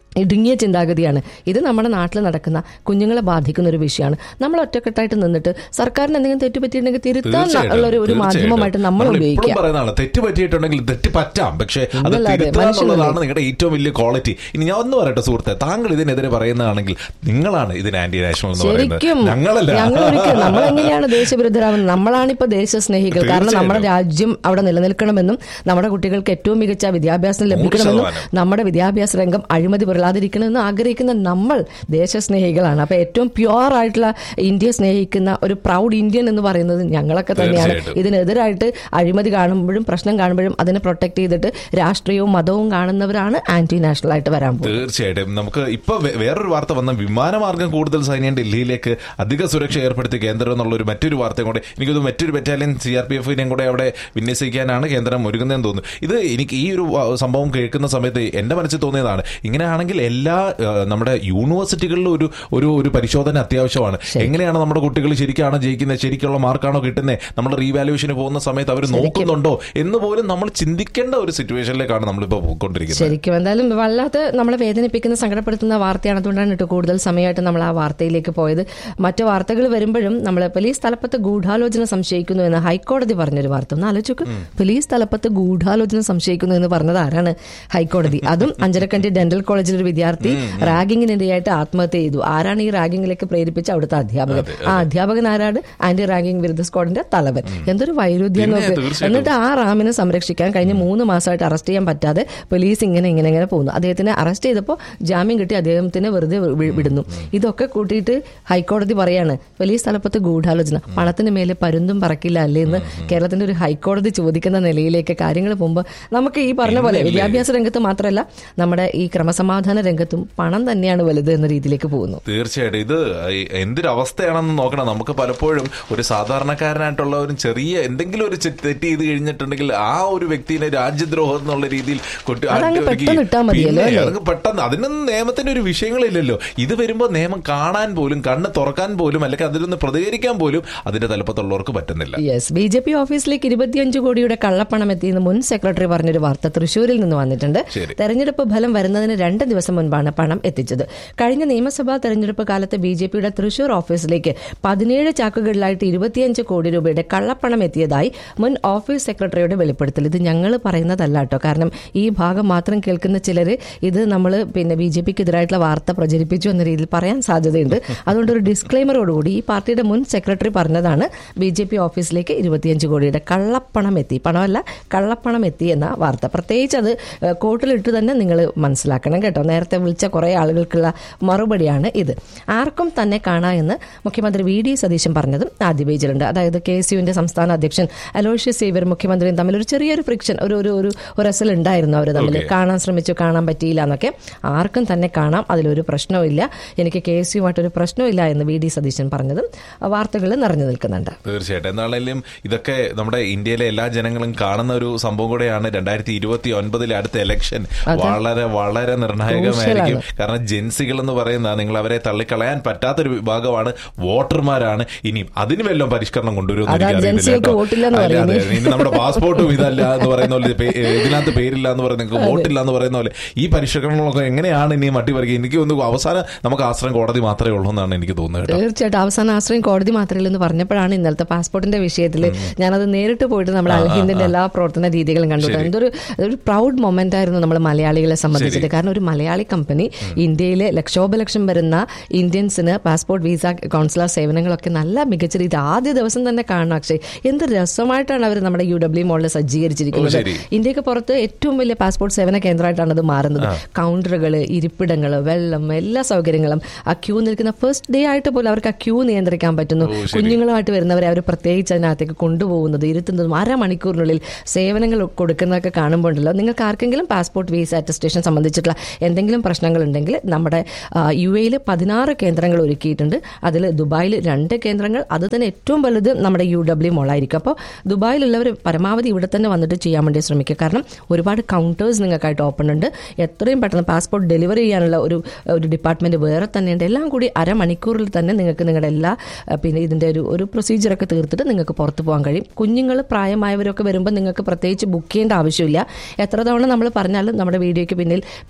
ഇടുങ്ങിയ ചിന്താഗതിയാണ് ഇത് നമ്മുടെ നാട്ടിൽ നടക്കുന്ന കുഞ്ഞുങ്ങളെ ബാധിക്കുന്ന ഒരു വിഷയമാണ് നമ്മൾ ഒറ്റക്കെട്ടായിട്ട് നിന്നിട്ട് സർക്കാരിന് എന്തെങ്കിലും തെറ്റുപറ്റിയിട്ടുണ്ടെങ്കിൽ തിരുത്താൻ തീർച്ചയായിട്ടും, ഉള്ള ഒരു- ഒരു തീർച്ചയായിട്ടും. മാധ്യമമായിട്ട് നമ്മൾ നമ്മൾ ഉപയോഗിക്കുക എപ്പോഴും പറയുന്നതാണ് തെറ്റ് പറ്റിയിട്ടുണ്ടെങ്കിൽ തെറ്റ് പറ്റാം പക്ഷെ അത് പിന്നല്ലാതെ, തിരുത്തുക മനുഷ്യനല്ലേ? എന്നുള്ളതാണ് നിങ്ങളുടെ ഏറ്റവും വലിയ ക്വാളിറ്റി ഇനി ഞാൻ ഒന്ന് പറയട്ടെ സുഹൃത്തെ താങ്കൾ ഇതിനെതിരെ പറയുന്നതാണെങ്കിൽ നിങ്ങളാണ് ഇതിന് ആന്റി നാഷണൽ എന്ന് ശരിക്കും പറയുന്നത് ഞങ്ങളല്ല ഞങ്ങൾ ഒരിക്കലും നമ്മൾ എങ്ങനെയാണ് ദേശവിരുദ്ധരാകുന്നത് നമ്മളാണ് ഇപ്പൊ ദേശസ്നേഹികൾ കാരണം നമ്മുടെ രാജ്യം അവിടെ നിലനിൽക്കണമെന്നും നമ്മുടെ കുട്ടികൾക്ക് ഏറ്റവും മികച്ച വിദ്യാഭ്യാസം ലഭിക്കണമെന്നും ശതമാനം. നമ്മുടെ വിദ്യാഭ്യാസ രംഗം അഴിമതി പുരളാതിരിക്കണമെന്ന് ആഗ്രഹിക്കുന്ന നമ്മൾ ദേശസ്നേഹികളാണ് അപ്പൊ ഏറ്റവും പ്യുവർ ആയിട്ടുള്ള ഇന്ത്യയെ സ്നേഹിക്കുന്ന ഒരു പ്രൗഡ് ഇന്ത്യൻ എന്ന് പറയുന്നത് ഞങ്ങളൊക്കെ തന്നെയാണ് തീർച്ചയായിട്ടും. ഇതിനെതിരായിട്ട് അഴിമതി കാണുമ്പോഴും പ്രശ്നം കാണുമ്പോഴും അതിനെ പ്രൊട്ടക്ട് ചെയ്തിട്ട് രാഷ്ട്രീയവും മതവും കാണുന്നവരാണ് ആന്റി നാഷണൽ ആയിട്ട് വരാൻ പോകുന്നത് തീർച്ചയായിട്ടും നമുക്ക് ഇപ്പൊ വേ- വേറൊരു വാർത്ത വന്ന വിമാനമാർഗം കൂടുതൽ സൈന്യം ഡൽഹിയിലേക്ക് അധിക സുരക്ഷ ഏർപ്പെടുത്തി കേന്ദ്രം എന്നുള്ള ഒരു മറ്റൊരു വാർത്തയും കൂടെ എനിക്കത് മറ്റൊരു ബറ്റാലിയൻ സി ആർ പി എഫിനെയും കൂടെ അവിടെ വിന്യസിക്കാനാണ് കേന്ദ്രം ഒരുങ്ങുന്നതെന്ന് തോന്നുന്നു ഇത് എനിക്ക് ഈ ഒരു വ- സംഭവം കേൾക്കുന്ന സമയത്ത് എന്റെ മനസ്സിൽ തോന്നിയതാണ് ഇങ്ങനെയാണെങ്കിൽ എല്ലാ ആ, നമ്മുടെ യൂണിവേഴ്സിറ്റികളിലും ഒരു ഒരു ഒരു പരിശോധന അത്യാവശ്യമാണ് എങ്ങനെയാണ് നമ്മുടെ കുട്ടികൾ ശരിക്കാണോ ജയിക്കുന്നത് ശരിക്കുള്ള മാർക്കാണോ കിട്ടുന്നത് നമ്മൾ റീവാലുവേഷന് പോകുന്ന സമയത്ത് അവർ നോക്കുന്നുണ്ടോ എന്ന് പോലും നമ്മൾ ചിന്തിക്കേണ്ട ഒരു സിറ്റുവേഷനിലേക്കാണ് നമ്മളിപ്പോൾ പോയിക്കൊണ്ടിരിക്കുന്നത് ശരിക്കും എന്തായാലും വല്ലാത്ത നമ്മളെ വേദനിപ്പിക്കുന്ന സങ്കടപ്പെടുത്തുന്ന വാർത്തയാണ് അതുകൊണ്ടാണ് കേട്ടോ കൂടുതൽ സമയമായിട്ട് നമ്മൾ ആ വാർത്തയിലേക്ക് പോയത് മറ്റു വാർത്തകൾ വരുമ്പോഴും നമ്മൾ പോലീസ് തലപ്പത്ത് ഗൂഢാലോചന സംശയിക്കുന്നു എന്ന് ഹൈക്കോടതി പറഞ്ഞൊരു വാർത്ത ഒന്ന് ആലോചിക്ക് പോലീസ് തലപ്പത്ത് ഗൂഢാലോചന സംശയിക്കുന്നു എന്ന് പറഞ്ഞത് ആരാണ് ഹൈക്കോടതി അതും അഞ്ചരക്കണ്ടി ഡെന്റൽ കോളേജിൽ ഒരു വിദ്യാർത്ഥി റാഗിങ്ങിനിരയായിട്ട് ആത്മഹത്യ ചെയ്തു ആരാണ് ഈ റാഗിങ്ങിലേക്ക് പ്രേരിപ്പിച്ച അവിടുത്തെ അധ്യാപകൻ ആ അധ്യാപകൻ ആരാണ് ആന്റി റാഗിംഗ് വിരുദ്ധ സ്ക്വാഡിന്റെ തലവൻ എന്തൊരു വൈരുദ്ധ്യം പിന്നെ നോക്ക് തീർച്ചയായിട്ടും. എന്നിട്ട് ആ റാമിനെ സംരക്ഷിക്കാൻ കഴിഞ്ഞ മൂന്ന് മാസമായിട്ട് അറസ്റ്റ് ചെയ്യാൻ പറ്റാതെ പോലീസ് ഇങ്ങനെ ഇങ്ങനെ ഇങ്ങനെ പോകുന്നു അദ്ദേഹത്തിനെ അറസ്റ്റ് ചെയ്തപ്പോൾ ജാമ്യം കിട്ടി അദ്ദേഹത്തിന് വെറുതെ വി- വിടുന്നു ഇതൊക്കെ കൂട്ടിയിട്ട് ഹൈക്കോടതി പറയാണ് പോലീസ് തലപ്പത്ത് ഗൂഢാലോചന പണത്തിന് മേലെ പരുന്തും പറക്കില്ല അല്ലേ എന്ന് കേരളത്തിന്റെ ഒരു ഹൈക്കോടതി ചോദിക്കുന്ന നിലയിലേക്ക് കാര്യങ്ങൾ പോകുമ്പോൾ നമുക്ക് ഈ പറഞ്ഞ പോലെ വിദ്യാഭ്യാസ രംഗത്ത് മാത്രമല്ല നമ്മുടെ ഈ ക്രമസമാധാന രംഗത്തും പണം തന്നെയാണ് വലുത് എന്ന രീതിയിലേക്ക് പോകുന്നു തീർച്ചയായിട്ടും ഇത് ഈ എന്തൊരു അവസ്ഥയാണെന്ന് നോക്കണം നമുക്ക് പലപ്പോഴും ഒരു സാധാരണക്കാരനായിട്ടുള്ള ഒരു ചെറിയ എന്തെങ്കിലും ഒരു ചെ- തെറ്റ് ചെയ്ത് കഴിഞ്ഞിട്ടുണ്ടെങ്കിൽ ആ ഒരു വ്യക്തിനെ രാജ്യദ്രോഹം എന്നുള്ള രീതിയിൽ കൊട്ടി- അതങ്ങ് അടുക്കി- പെട്ടെന്ന് ഇട്ടാ മതിയല്ലോ, പിന്നെ അല്ലേ? അതങ്ങ് പെട്ടെന്ന് അതിനൊന്നും നിയമത്തിന്റെ ഒരു വിഷയങ്ങളില്ലല്ലോ ഇത് വരുമ്പോൾ നിയമം കാണാൻ പോലും കണ്ണ് തുറക്കാൻ പോലും അല്ലെങ്കിൽ അതിലൊന്ന് പ്രതികരിക്കാൻ പോലും അതിന്റെ തലപ്പത്തുള്ളവർക്ക് പറ്റുന്നില്ല യെസ് ബി ജെ പി ഓഫീസിലേക്ക് ഇരുപത്തിയഞ്ച് കോടിയുടെ കള്ളപ്പണം എത്തിയെന്ന് മുൻ സെക്രട്ടറി പറഞ്ഞൊരു വാർത്ത തൃശൂരിൽ നിന്ന് വന്നിട്ടുണ്ട് ശരി. തെരഞ്ഞെടുപ്പ് ഫലം വരുന്നതിന് രണ്ട് ദിവസം മുൻപാണ് പണം എത്തിച്ചത് കഴിഞ്ഞ നിയമസഭാ തെരഞ്ഞെടുപ്പ് കാലത്ത് ബി ജെ പിയുടെ തൃശൂർ ഓഫീസിലേക്ക് പതിനേഴ് ചാക്കുകളിലായിട്ട് ഇരുപത്തിയഞ്ച് കോടി രൂപയുടെ കള്ളപ്പണം എത്തിയതായി മുൻ ഓഫീസ് സെക്രട്ടറിയുടെ വെളിപ്പെടുത്തൽ ഇത് ഞങ്ങൾ പറയുന്നതല്ല കേട്ടോ കാരണം ഈ ഭാഗം മാത്രം കേൾക്കുന്ന ചിലർ ഇത് നമ്മൾ പിന്നെ ബി ജെ പിക്ക് എതിരായിട്ടുള്ള വാർത്ത പ്രചരിപ്പിച്ചു എന്ന രീതിയിൽ പറയാൻ സാധ്യതയുണ്ട് അതുകൊണ്ട് ഒരു ഡിസ്ക്ലൈമറോടുകൂടി ഈ പാർട്ടിയുടെ മുൻ സെക്രട്ടറി പറഞ്ഞതാണ് ബി ജെ പി ഓഫീസിലേക്ക് ഇരുപത്തിയഞ്ച് കോടിയുടെ കള്ളപ്പണം എത്തി പണമല്ല കള്ളപ്പണം എത്തി എന്ന വാർത്ത പ്രത്യേകിച്ച് അത് ഏഹ്, കോർട്ടിലിട്ട് തന്നെ നിങ്ങൾ മനസ്സിലാക്കണം കേട്ടോ നേരത്തെ വിളിച്ച കുറേ ആളുകൾക്കുള്ള മറുപടിയാണ് ഇത് ആർക്കും തന്നെ കാണാം എന്ന് മുഖ്യമന്ത്രി വി ഡി സതീശൻ പറഞ്ഞതും ആദ്യ പേജിലുണ്ട് അതായത് കെ എസ് യുവിന്റെ സംസ്ഥാന അധ്യക്ഷൻ അലോഷ്യസ് സേവ്യർ മുഖ്യമന്ത്രിയും തമ്മിൽ ഒരു ചെറിയൊരു ഫ്രിക്ഷൻ ഒരു ഒരു ഒരു റസൽ ഉണ്ടായിരുന്നു അവർ തമ്മിൽ Okay. കാണാൻ ശ്രമിച്ചു കാണാൻ പറ്റിയില്ല എന്നൊക്കെ ആർക്കും തന്നെ കാണാം അതിലൊരു പ്രശ്നവുമില്ല എനിക്ക് കെ എസ് യുമായിട്ടൊരു പ്രശ്നമില്ല എന്ന് വി ഡി സതീശൻ പറഞ്ഞതും വാർത്തകൾ നിറഞ്ഞു നിൽക്കുന്നുണ്ട് തീർച്ചയായിട്ടും എന്നാണെങ്കിലും ഇതൊക്കെ നമ്മുടെ ഇന്ത്യയിലെ എല്ലാ ജനങ്ങളും കാണുന്ന ഒരു സംഭവം കൂടെയാണ് രണ്ടായിരത്തി ഇരുപത്തി ഒൻപതിലെ അടുത്ത ഇലക്ഷൻ വളരെ വളരെ നിർണായകമായിരിക്കും കാരണം ജെൻസികൾ എന്ന് പറയുന്ന നിങ്ങൾ അവരെ തള്ളിക്കളയാൻ പറ്റാത്തൊരു വിഭാഗമാണ് വോട്ടർമാരാണ് ഇനി അതിന് വല്ലതും പരിഷ്കരണം കൊണ്ടുവരുമെന്ന് അതാ എനിക്കറിയത്തില്ല ജെൻസികൾക്ക് കേട്ടോ. വോട്ടില്ലെന്ന് അല്ല, അതെ, പറയുന്നത്. ഇനി നമ്മുടെ പാസ്പോർട്ടും ഇതല്ല എന്ന് പറയുന്ന പോലെ പേ- ഇതിനകത്ത് പേരില്ല എന്ന് പറയുന്ന നിങ്ങൾക്ക് വോട്ടില്ല എന്ന് പറയുന്ന പോലെ ഈ പരിഷ്കരണങ്ങളൊക്കെ എങ്ങനെയാണ് ഇനി മട്ടി പറിക്കുക എനിക്ക് തോന്നുന്നു അവസാനം നമുക്ക് ആശ്രയം കോടതി മാത്രമേ ഉള്ളൂ എന്നാണ് എനിക്ക് തോന്നുന്നത് കേട്ടോ. തീർച്ചയായിട്ടും അവസാന ആശ്രയം കോടതി മാത്രമേ എന്ന് പറഞ്ഞപ്പോഴാണ് ഇന്നലത്തെ പാസ്പോർട്ടിന്റെ വിഷയത്തിൽ ഞാനത് നേരിട്ട് പോയിട്ട് നമ്മൾ അൽഹിന്ദിന്റെ എല്ലാ പ്രവർത്തന രീതികളും കണ്ടു എന്തൊരു ഒരു പ്രൗഡ് മൊമെന്റ് ആയിരുന്നു നമ്മൾ മലയാളികളെ സംബന്ധിച്ചിട്ട് കാരണം ഒരു മലയാളി കമ്പനി ഇന്ത്യയിലെ ലക്ഷോപലക്ഷം വരുന്ന ഇന്ത്യൻസിന് പാസ്പോർട്ട് വിസ കൗൺസിലർ സേവനങ്ങളൊക്കെ നല്ല മികച്ച രീതി ആദ്യ ദിവസം തന്നെ കാണണം അക്ഷയ് എന്ത് രസമായിട്ടാണ് അവർ നമ്മുടെ യു ഡബ്ല്യു മോളിൽ സജ്ജീകരിച്ചിരിക്കുന്നത് ഓ, ശരി. ഇന്ത്യക്ക് പുറത്ത് ഏറ്റവും വലിയ പാസ്പോർട്ട് സേവന കേന്ദ്രമായിട്ടാണ് അത് മാറുന്നത് കൗണ്ടറുകൾ ഇരിപ്പിടങ്ങൾ വെള്ളം എല്ലാ സൗകര്യങ്ങളും ആ ക്യൂ നിൽക്കുന്ന ഫസ്റ്റ് ഡേ ആയിട്ട് പോലും അവർക്ക് ആ ക്യൂ നിയന്ത്രിക്കാൻ പറ്റുന്നു ഓ, ശരി. കുഞ്ഞുങ്ങളുമായിട്ട് വരുന്നവരെ അവർ പ്രത്യേകിച്ച് അതിനകത്തേക്ക് കൊണ്ടുപോകുന്നത് ഇരുത്തുന്നതും അരമണിക്കൂറിനുള്ളിൽ സേവനങ്ങൾ കൊടുക്കുന്നതൊക്കെ കാണുമ്പോൾ ഉണ്ടല്ലോ നിങ്ങൾക്ക് ആർക്കെങ്കിലും പാസ്പോർട്ട് വീസ അറ്റസ്റ്റേഷൻ സംബന്ധിച്ചിട്ടുള്ള എന്തെങ്കിലും പ്രശ്നങ്ങൾ ഉണ്ടെങ്കിൽ നമ്മുടെ യു എയിൽ പതിനാറ് കേന്ദ്രങ്ങൾ ഒരുക്കിയിട്ടുണ്ട് അതിൽ ദുബായിൽ രണ്ട് കേന്ദ്രങ്ങൾ അത് തന്നെ ഏറ്റവും വലുത് നമ്മുടെ യു ഡബ്ല്യു മോളായിരിക്കും അപ്പോൾ ദുബായിലുള്ളവർ പരമാവധി ഇവിടെ തന്നെ വന്നിട്ട് ചെയ്യാൻ വേണ്ടി ശ്രമിക്കുക കാരണം ഒരുപാട് കൗണ്ടേഴ്സ് നിങ്ങൾക്കായിട്ട് ഓപ്പൺ ഉണ്ട് എത്രയും പെട്ടെന്ന് പാസ്പോർട്ട് ഡെലിവറി ചെയ്യാനുള്ള ഒരു ഒരു ഡിപ്പാർട്ട്മെന്റ് വേറെ തന്നെയുണ്ട് എല്ലാം കൂടി അരമണിക്കൂറിൽ തന്നെ നിങ്ങൾക്ക് നിങ്ങളുടെ എല്ലാ ആ, പിന്നെ ഇതിന്റെ ഒരു ഒരു പ്രൊസീജിയറൊക്കെ തീർത്തിട്ട് നിങ്ങൾക്ക് പുറത്ത് പോകാൻ കഴിയും കുഞ്ഞുങ്ങൾ പ്രായമായവരൊക്കെ വരുമ്പോൾ നിങ്ങൾക്ക് പ്രത്യേകിച്ച് ബുക്ക് ചെയ്യേണ്ട ആവശ്യമില്ല എത്ര തവണ നമ്മൾ പറഞ്ഞാലും നമ്മുടെ വീഡിയോയ്ക്ക് പിന്നിൽ വീണ്ടും വീണ്ടും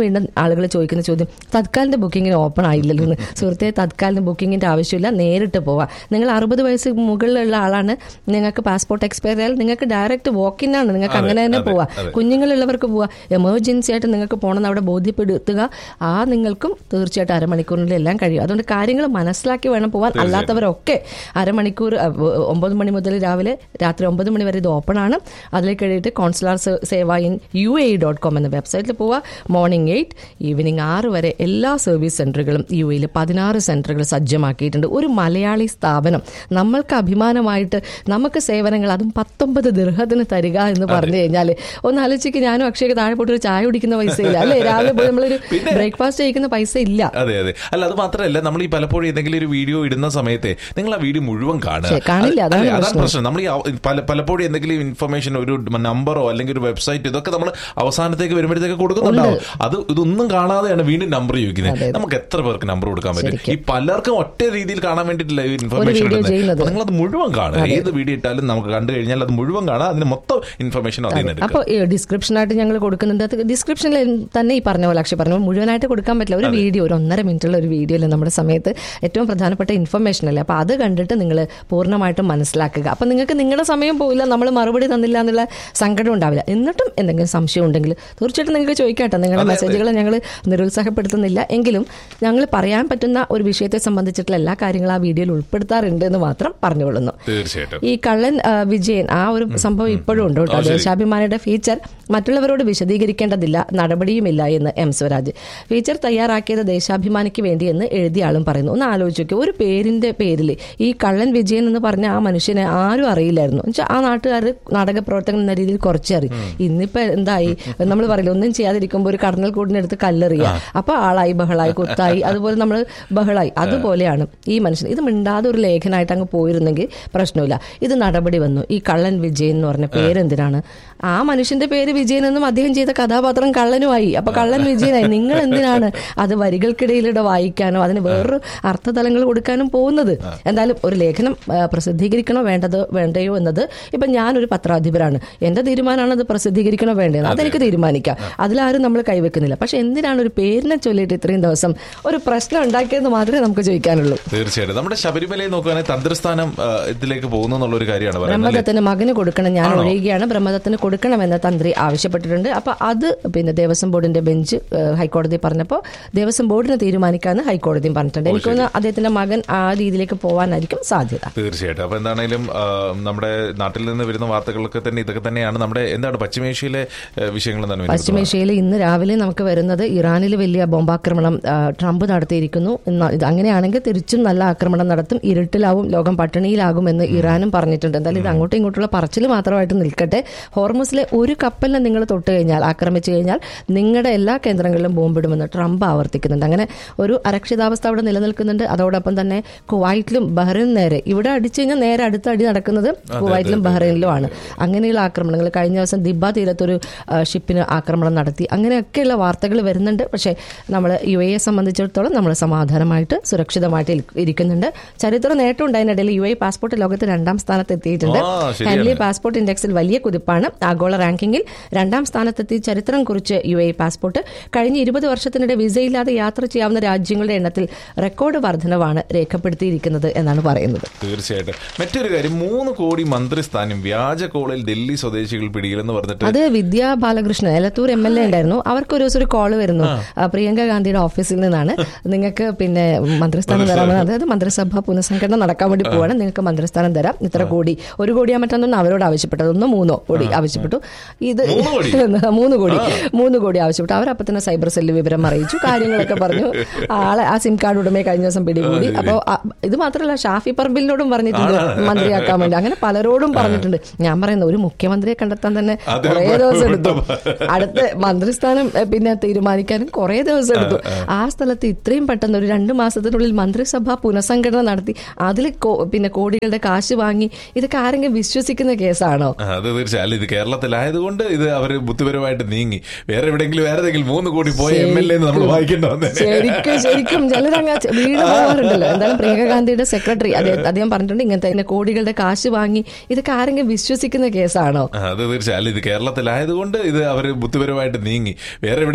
വീണ്ടും ആളുകൾ ചോദിക്കുന്ന ചോദ്യം തത്കാലിന്റെ ബുക്കിങ്ങിന് ഓപ്പൺ ആയില്ലല്ലോ എന്ന് സുഹൃത്തെ തത്കാലിന് ബുക്കിങ്ങിന്റെ ആവശ്യമില്ല നേരിട്ട് പോവാം നിങ്ങൾ അറുപത് വയസ്സ് മുകളിലുള്ള ആളാണ് നിങ്ങൾക്ക് പാസ്പോർട്ട് എക്സ്പയർ ആയാൽ നിങ്ങൾക്ക് ഡയറക്റ്റ് വാക്കിൻ ആണ് നിങ്ങൾക്ക് അതെ, അങ്ങനെ തന്നെ അതെ, പോവാം അതെ. കുഞ്ഞുങ്ങളുള്ളവർക്ക് പോവാം എമർജൻസി ആയിട്ട് നിങ്ങൾക്ക് പോകണമെന്ന് അവിടെ ബോധ്യപ്പെടുത്തുക ആ നിങ്ങൾക്കും തീർച്ചയായിട്ടും അരമണിക്കൂറിനുള്ളിൽ എല്ലാം കഴിയും അതുകൊണ്ട് കാര്യങ്ങൾ മനസ്സിലാക്കി വേണം പോവാൻ അല്ലാത്തവരൊക്കെ അരമണിക്കൂർ അഹ്, ഒമ്പത് മണി മുതൽ രാവിലെ രാത്രി ഒമ്പത് മണി വരെ ഇത് ഓപ്പൺ ആണ് അതിലേക്ക് കഴിയിട്ട് കോൺസുലാർ സേ- സേവ in U A dot com എന്ന വെബ്സൈറ്റിൽ പോവുക മോർണിംഗ് എയ്റ്റ് ഈവനിങ് ആറ് വരെ എല്ലാ സർവീസ് സെന്ററുകളും യു എയിൽ പതിനാറ് സെന്ററുകൾ സജ്ജമാക്കിയിട്ടുണ്ട് ഒരു മലയാളി സ്ഥാപനം നമ്മൾക്ക് അഭിമാനമായിട്ട് നമുക്ക് സേവനങ്ങൾ അതും പത്തൊമ്പത് ദീർഘത്തിന് തരിക എന്ന് പറഞ്ഞു കഴിഞ്ഞാൽ ഒന്ന് ആലോചിക്ക് ഞാനും അക്ഷയ്ക്ക് താഴെ പോയിട്ട് ഒരു ചായ കുടിക്കുന്ന പൈസ ഇല്ല അല്ലേ രാവിലെ പോയി നമ്മളൊരു ബ്രേക്ക്ഫാസ്റ്റ് കഴിക്കുന്ന പൈസ ഇല്ല അതെ അതെ അല്ല അത് മാത്രമല്ല നമ്മൾ ഈ പലപ്പോഴും ഏതെങ്കിലും ഒരു വീഡിയോ ഇടുന്ന സമയത്തെ നിങ്ങൾ ആ വീഡിയോ മുഴുവൻ കാണുക ശരി, കാണില്ല, അത് അതാണ് അതെ, അതാണ് പ്രശ്നം. പ്രശ്നം നമ്മൾ ഈ അവ- പല- പലപ്പോഴും എന്തെങ്കിലും ഇൻഫർമേഷൻ ഒരു നമ്പറോ അല്ലെങ്കിൽ ഒരു വെബ്സൈറ്റ് ഇതൊക്കെ നമ്മൾ അവസാനത്തേക്ക് വരുമ്പോഴത്തേക്ക് കൊടുക്കുന്നുണ്ടാവും അത് ഇതൊന്നും കാണാതെയാണ് വീണ്ടും നമ്പർ ചോദിക്കുന്നത് നമുക്ക് എത്ര പേർക്ക് നമ്പർ കൊടുക്കാൻ പറ്റും ഈ പലർക്കും ഒറ്റ രീതിയിൽ കാണാൻ വേണ്ടിയിട്ടില്ല ഈ ഇൻഫർമേഷൻ video ചെയ്യുന്നത്. നിങ്ങൾ അത് മുഴുവൻ കാണുക ഏത് വീഡിയോ ഇട്ടാലും നമുക്ക് കണ്ടു കഴിഞ്ഞാൽ അത് മുഴുവൻ കാണാം അതിന് മൊത്തം ഇൻഫർമേഷൻ അതിൽ നിന്ന് എടുക്കുക അപ്പോൾ ഡിസ്ക്രിപ്ഷനായിട്ട് ഞങ്ങൾ കൊടുക്കുന്നുണ്ട് അത് ഡിസ്ക്രിപ്ഷനിൽ തന്നെ ഈ പറഞ്ഞ പോലെ അക്ഷയ് പറഞ്ഞു മുഴുവനായിട്ട് കൊടുക്കാൻ പറ്റില്ല ഒരു വീഡിയോ ഒരു ഒന്നര മിനിറ്റുള്ള ഒരു വീഡിയോ അല്ലേ നമ്മുടെ സമയത്ത് ഏറ്റവും പ്രധാനപ്പെട്ട ഇൻഫർമേഷൻ അല്ലേ അപ്പോൾ അത് കണ്ടിട്ട് നിങ്ങൾ പൂർണ്ണമായിട്ടും മനസ്സിലാക്കുക അപ്പോൾ നിങ്ങൾക്ക് നിങ്ങളുടെ സമയം പോയില്ല നമ്മൾ മറുപടി തന്നില്ല എന്നുള്ള സങ്കടം ഉണ്ടാവില്ല എന്നിട്ടും എന്തെങ്കിലും സംശയം ഉണ്ടെങ്കിൽ തീർച്ചയായിട്ടും നിങ്ങൾക്ക് ചോദിക്കാട്ടോ നിങ്ങളുടെ അതെ, അതെ. മെസ്സേജുകൾ ഞങ്ങൾ നിരുത്സാഹപ്പെടുത്തുന്നില്ല എങ്കിലും ഞങ്ങൾ പറയാൻ പറ്റുന്ന ഒരു വിഷയത്തെ സംബന്ധിച്ചിട്ടുള്ള എല്ലാ കാര്യങ്ങളും ആ വീഡിയോയിൽ ഉൾപ്പെടുത്താറുണ്ട് എന്ന് മാത്രം പറഞ്ഞുകൊള്ളുന്നു തീർച്ചയായിട്ടും ഈ കള്ളൻ ആ, വിജയൻ ആ ഒരു സംഭവം ഇപ്പോഴും ഉണ്ട് കേട്ടോ ആ, ശരി. ദേശാഭിമാനിയുടെ ഫീച്ചർ മറ്റുള്ളവരോട് വിശദീകരിക്കേണ്ടതില്ല നടപടിയുമില്ല എന്ന് എം സ്വരാജ് ഫീച്ചർ തയ്യാറാക്കിയത് ദേശാഭിമാനിക്ക് വേണ്ടി എന്ന് എഴുതിയ ആളും പറയുന്നു ഒന്ന് ആലോചിച്ച് നോക്കി ഒരു പേരിന്റെ പേരിൽ ഈ കള്ളൻ വിജയൻ എന്ന് പറഞ്ഞ ആ മനുഷ്യനെ ആരും അറിയില്ലായിരുന്നു എന്നുവെച്ചാൽ ആ നാട്ടുകാർ നാടക പ്രവർത്തകൻ എന്ന രീതിയിൽ കുറച്ചേ അറിയും ഇന്നിപ്പോ എന്തായി നമ്മൾ പറയില്ല ഒന്നും ചെയ്യാതിരിക്കുമ്പോൾ ഒരു കടന്നൽ കൂടിനടുത്ത് കല്ലെറിയുക അപ്പൊ ആളായി ബഹളായി കുത്തായി അതുപോലെ നമ്മൾ ബഹളായി അതുപോലെയാണ് ഈ മനുഷ്യൻ ഇത് മിണ്ടാതെ ഒരു ലേഖനായിട്ട് അങ്ങ് പോയിരുന്നെങ്കിൽ പ്രശ്നമില്ല ഇത് നടപടി വന്നു ഈ കള്ളൻ വിജയൻ എന്ന് പറഞ്ഞ പേരെന്തിനാണ് ആ മനുഷ്യന്റെ പേര് വിജയൻ എന്നും അദ്ദേഹം ചെയ്ത കഥാപാത്രം കള്ളനുമായി അപ്പൊ കള്ളൻ വിജയനായി നിങ്ങൾ എന്തിനാണ് അത് വരികൾക്കിടയിലൂടെ വായിക്കാനോ അതിന് വേറൊരു അർത്ഥതലങ്ങൾ കൊടുക്കാനും പോകുന്നത് എന്തായാലും ഒരു ലേഖനം ആ, പ്രസിദ്ധീകരിക്കണോ വേണ്ടത് വേണ്ടയോ എന്നത് ഇപ്പൊ ഞാനൊരു പത്രാധിപരാണ് എന്റെ തീരുമാനമാണ് അത് പ്രസിദ്ധീകരിക്കണോ വേണ്ടത് അതെനിക്ക് തീരുമാനിക്കാം അതിലാരും നമ്മൾ കൈവെക്കുന്നില്ല പക്ഷെ എന്തിനാണ് ഒരു പേരിനെ ചൊല്ലിയിട്ട് ഇത്രയും ദിവസം ഒരു പ്രശ്നം ഉണ്ടാക്കിയെന്ന് മാത്രമേ നമുക്ക് ചോദിക്കാനുള്ളൂ തീർച്ചയായിട്ടും നമ്മുടെ ശബരിമലയിൽ നോക്കുകയാണെങ്കിൽ തന്ത്രസ്ഥാനം ആ, ഇതിലേക്ക് പോകുന്നു എന്നുള്ള ഒരു കാര്യമാണ് പറയുന്നത് അല്ലേ? ബ്രഹ്മദത്തിന് മകന് കൊടുക്കണം ഞാൻ ഒഴിയുകയാണ് ബ്രഹ്മദത്തിന് കൊടുക്കണമെന്ന് തന്ത്രി ആവശ്യപ്പെട്ടിട്ടുണ്ട് അപ്പൊ അത് പിന്നെ ദേവസ്വം ബോർഡിന്റെ ബെഞ്ച് ഏഹ്, ഹൈക്കോടതി പറഞ്ഞപ്പോൾ ദേവസ്വം ബോർഡിന് തീരുമാനിക്കാമെന്ന് ഹൈക്കോടതിയും പറഞ്ഞിട്ടുണ്ട് എനിക്ക് തോന്നുന്നു അദ്ദേഹത്തിന്റെ മകൻ ആ രീതിയിലേക്ക് പോകാനായിരിക്കും സാധ്യത തീർച്ചയായിട്ടും അപ്പൊ എന്താണേലും ആ, നമ്മുടെ നാട്ടിൽ നിന്ന് വരുന്ന വാർത്തകളൊക്കെ തന്നെ ഇതൊക്കെ തന്നെയാണ് നമ്മുടെ എന്താണ് പശ്ചിമേഷ്യയിലെ ഏ, വിഷയങ്ങൾ എന്താണ് വിനോദ്? പശ്ചിമേഷ്യയിൽ ഇന്ന് രാവിലെ നമുക്ക് വരുന്നത് ഇറാനിൽ വലിയ ബോംബാക്രമണം ആ, ട്രംപ് നടത്തിയിരിക്കുന്നു എന്ന- ഇത് അങ്ങനെയാണെങ്കിൽ തിരിച്ചും നല്ല ആക്രമണം നടത്തും ഇരുട്ടിലാവും ലോകം പട്ടിണിയിലാകുമെന്ന് ഇറാനും പറഞ്ഞിട്ടുണ്ട് എന്തായാലും ഇത് അങ്ങോട്ടും ഇങ്ങോട്ടുള്ള പറച്ചിൽ മാത്രമായിട്ട് നിൽക്കട്ടെ ഹോർമസിലെ ഒരു കപ്പലിനെ നിങ്ങൾ തൊട്ട് കഴിഞ്ഞാൽ ആക്രമിച്ചു കഴിഞ്ഞാൽ നിങ്ങളുടെ എല്ലാ കേന്ദ്രങ്ങളിലും ബോംബിടുമെന്ന് ട്രംപ് ആവർത്തിക്കുന്നുണ്ട് അങ്ങനെ ഒരു അരക്ഷിതാവസ്ഥ അവിടെ നിലനിൽക്കുന്നുണ്ട് അതോടൊപ്പം തന്നെ കുവൈറ്റിലും ബഹ്റൈനും നേരെ ഇവിടെ അടിച്ചു കഴിഞ്ഞാൽ നേരെ അടുത്ത അടി നടക്കുന്നത് കുവൈറ്റിലും ബഹ്റൈനിലുമാണ് അങ്ങനെയുള്ള ആക്രമണങ്ങൾ കഴിഞ്ഞ ദിവസം ദിബ തീരത്തൊരു ആ, ഷിപ്പിന് ആക്രമണം നടത്തി അങ്ങനെയൊക്കെയുള്ള വാർത്തകൾ വരുന്നുണ്ട് പക്ഷേ നമ്മൾ യു എയെ സംബന്ധിച്ചിടത്തോളം നമ്മൾ സമാധാനമായിട്ട് സുരക്ഷിതമായിട്ട് ഇരി- ഇരിക്കുന്നുണ്ട് ചരിത്ര നേട്ടം ഉണ്ടായതിനിടയിൽ യു എ പാസ്പോർട്ട് ലോകത്ത് രണ്ടാം സ്ഥാനത്ത് എത്തിയിട്ടുണ്ട് ആ, ശരിയാണ്. ഹെൻലി പാസ്പോർട്ട് ഇൻഡെക്സിൽ വലിയ കുതിപ്പാണ് ആഗോള റാങ്കിങ്ങിൽ രണ്ടാം സ്ഥാനത്തെത്തി ചരിത്രം കുറിച്ച് യു എ പാസ്പോർട്ട് കഴിഞ്ഞ ഇരുപത് വർഷത്തിനിടെ വിസയില്ലാതെ യാത്ര ചെയ്യാവുന്ന രാജ്യങ്ങളുടെ എണ്ണത്തിൽ റെക്കോർഡ് വർധനവാണ് രേഖപ്പെടുത്തിയിരിക്കുന്നത് എന്നാണ് പറയുന്നത് തീർച്ചയായിട്ടും മറ്റൊരു കാര്യം മൂന്ന് കോടി മന്ത്രിസ്ഥാനം വ്യാജ കോളിൽ ഡൽഹി സ്വദേശികൾ പിടിയിലെന്ന് പറഞ്ഞിട്ട് അത് Vidya Balakrishnan Elathur M L A ഉണ്ടായിരുന്നു അവർക്ക് ഒരു ദിവസം ഒരു കോള് വരുന്നു ആ, പ്രിയങ്ക ഗാന്ധിയുടെ ഓഫീസിൽ നിന്നാണ് നിങ്ങൾക്ക് പിന്നെ മന്ത്രിസ്ഥാനം തരാമെന്ന് അതായത് മന്ത്രിസഭ പുനഃസംഘടന നടക്കാൻ വേണ്ടി പോവാണ് നിങ്ങൾക്ക് മന്ത്രിസ്ഥാനം തരാം ഇത്ര കോടി ഒരു കോടിയാ മറ്റൊന്നും അവരോട് ആവശ്യപ്പെട്ടത് ഒന്നോ മൂന്നോ കോടി ആവശ്യപ്പെട്ടു ഇത് മൂന്ന് കോടി? മൂന്ന് കോടി മൂന്ന് കോടി ആവശ്യപ്പെട്ടു അവരപ്പം തന്നെ സൈബർ സെല്ല് വിവരം അറിയിച്ചു കാര്യങ്ങളൊക്കെ പറഞ്ഞു ആളെ ആ സിം കാർഡ് ഉടമയെ കഴിഞ്ഞ ദിവസം പിടികൂടി അപ്പോൾ ഇത് മാത്രമല്ല ഷാഫി പറമ്പിലിനോടും പറഞ്ഞിട്ടുണ്ട് മന്ത്രിയാക്കാൻ വേണ്ടി അങ്ങനെ പലരോടും പറഞ്ഞിട്ടുണ്ട് ഞാൻ പറയുന്ന ഒരു മുഖ്യമന്ത്രിയെ കണ്ടെത്താൻ തന്നെ അത് കുറേ ദിവസം എടുത്തു പെട്ടെന്ന് അടുത്ത മന്ത്രിസ്ഥാനം എ, പിന്നെ തീരുമാനിക്കാനും കുറേ ദിവസം എടുത്തു ആ സ്ഥലത്ത് ഇത്രയും പെട്ടെന്ന് ഒരു രണ്ട് മാസത്തിനുള്ളിൽ മന്ത്രിസഭ പുനഃസംഘടന നടത്തി അതിൽ പിന്നെ കോടികളുടെ കാശ് വാങ്ങി ഇതൊക്കെ ആരെങ്കിലും വിശ്വസിക്കുന്ന കേസാണോ ആ, അത് തീർച്ചയായും അല്ല ഇത് കേരളത്തിലായതുകൊണ്ട് ഇത് അവർ ബുദ്ധിപരമായിട്ട് നീങ്ങി വേറെ എവിടെയെങ്കിലും വേറെ ഏതെങ്കിലും മൂന്ന് കോടി പോയ എം എൽ എ നമ്മൾ വായിക്കേണ്ട വന്നേ ശരിക്കും ശരിക്കും ചിലരങ്ങ് ച- വീട് പോകാറുണ്ടല്ലോ എന്തായാലും പ്രിയങ്ക ഗാന്ധിയുടെ സെക്രട്ടറി അദ്ദേഹം പറഞ്ഞിട്ടുണ്ട് ഇങ്ങനത്തെ ഇങ്ങനെ കോടികളുടെ കാശ് വാങ്ങി ഇതൊക്കെ ആരെങ്കിലും വിശ്വസിക്കുന്ന കേസാണോ ആ, അത് തീർച്ചയായും അല്ല ഇത് കേരളത്തിലായതുകൊണ്ട് ഇത് അവർ ബുദ്ധിപരമായിട്ട് നീങ്ങി വേറെ എവിടെയെങ്കിലും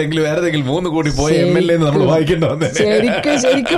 അല്ലെങ്കിൽ വേറെ ഏതെങ്കിലും മൂന്ന് കോടി പോയ എം എൽ എ നമ്മൾ വായിക്കേണ്ട വന്നേ ശരിക്കും ശരിക്കും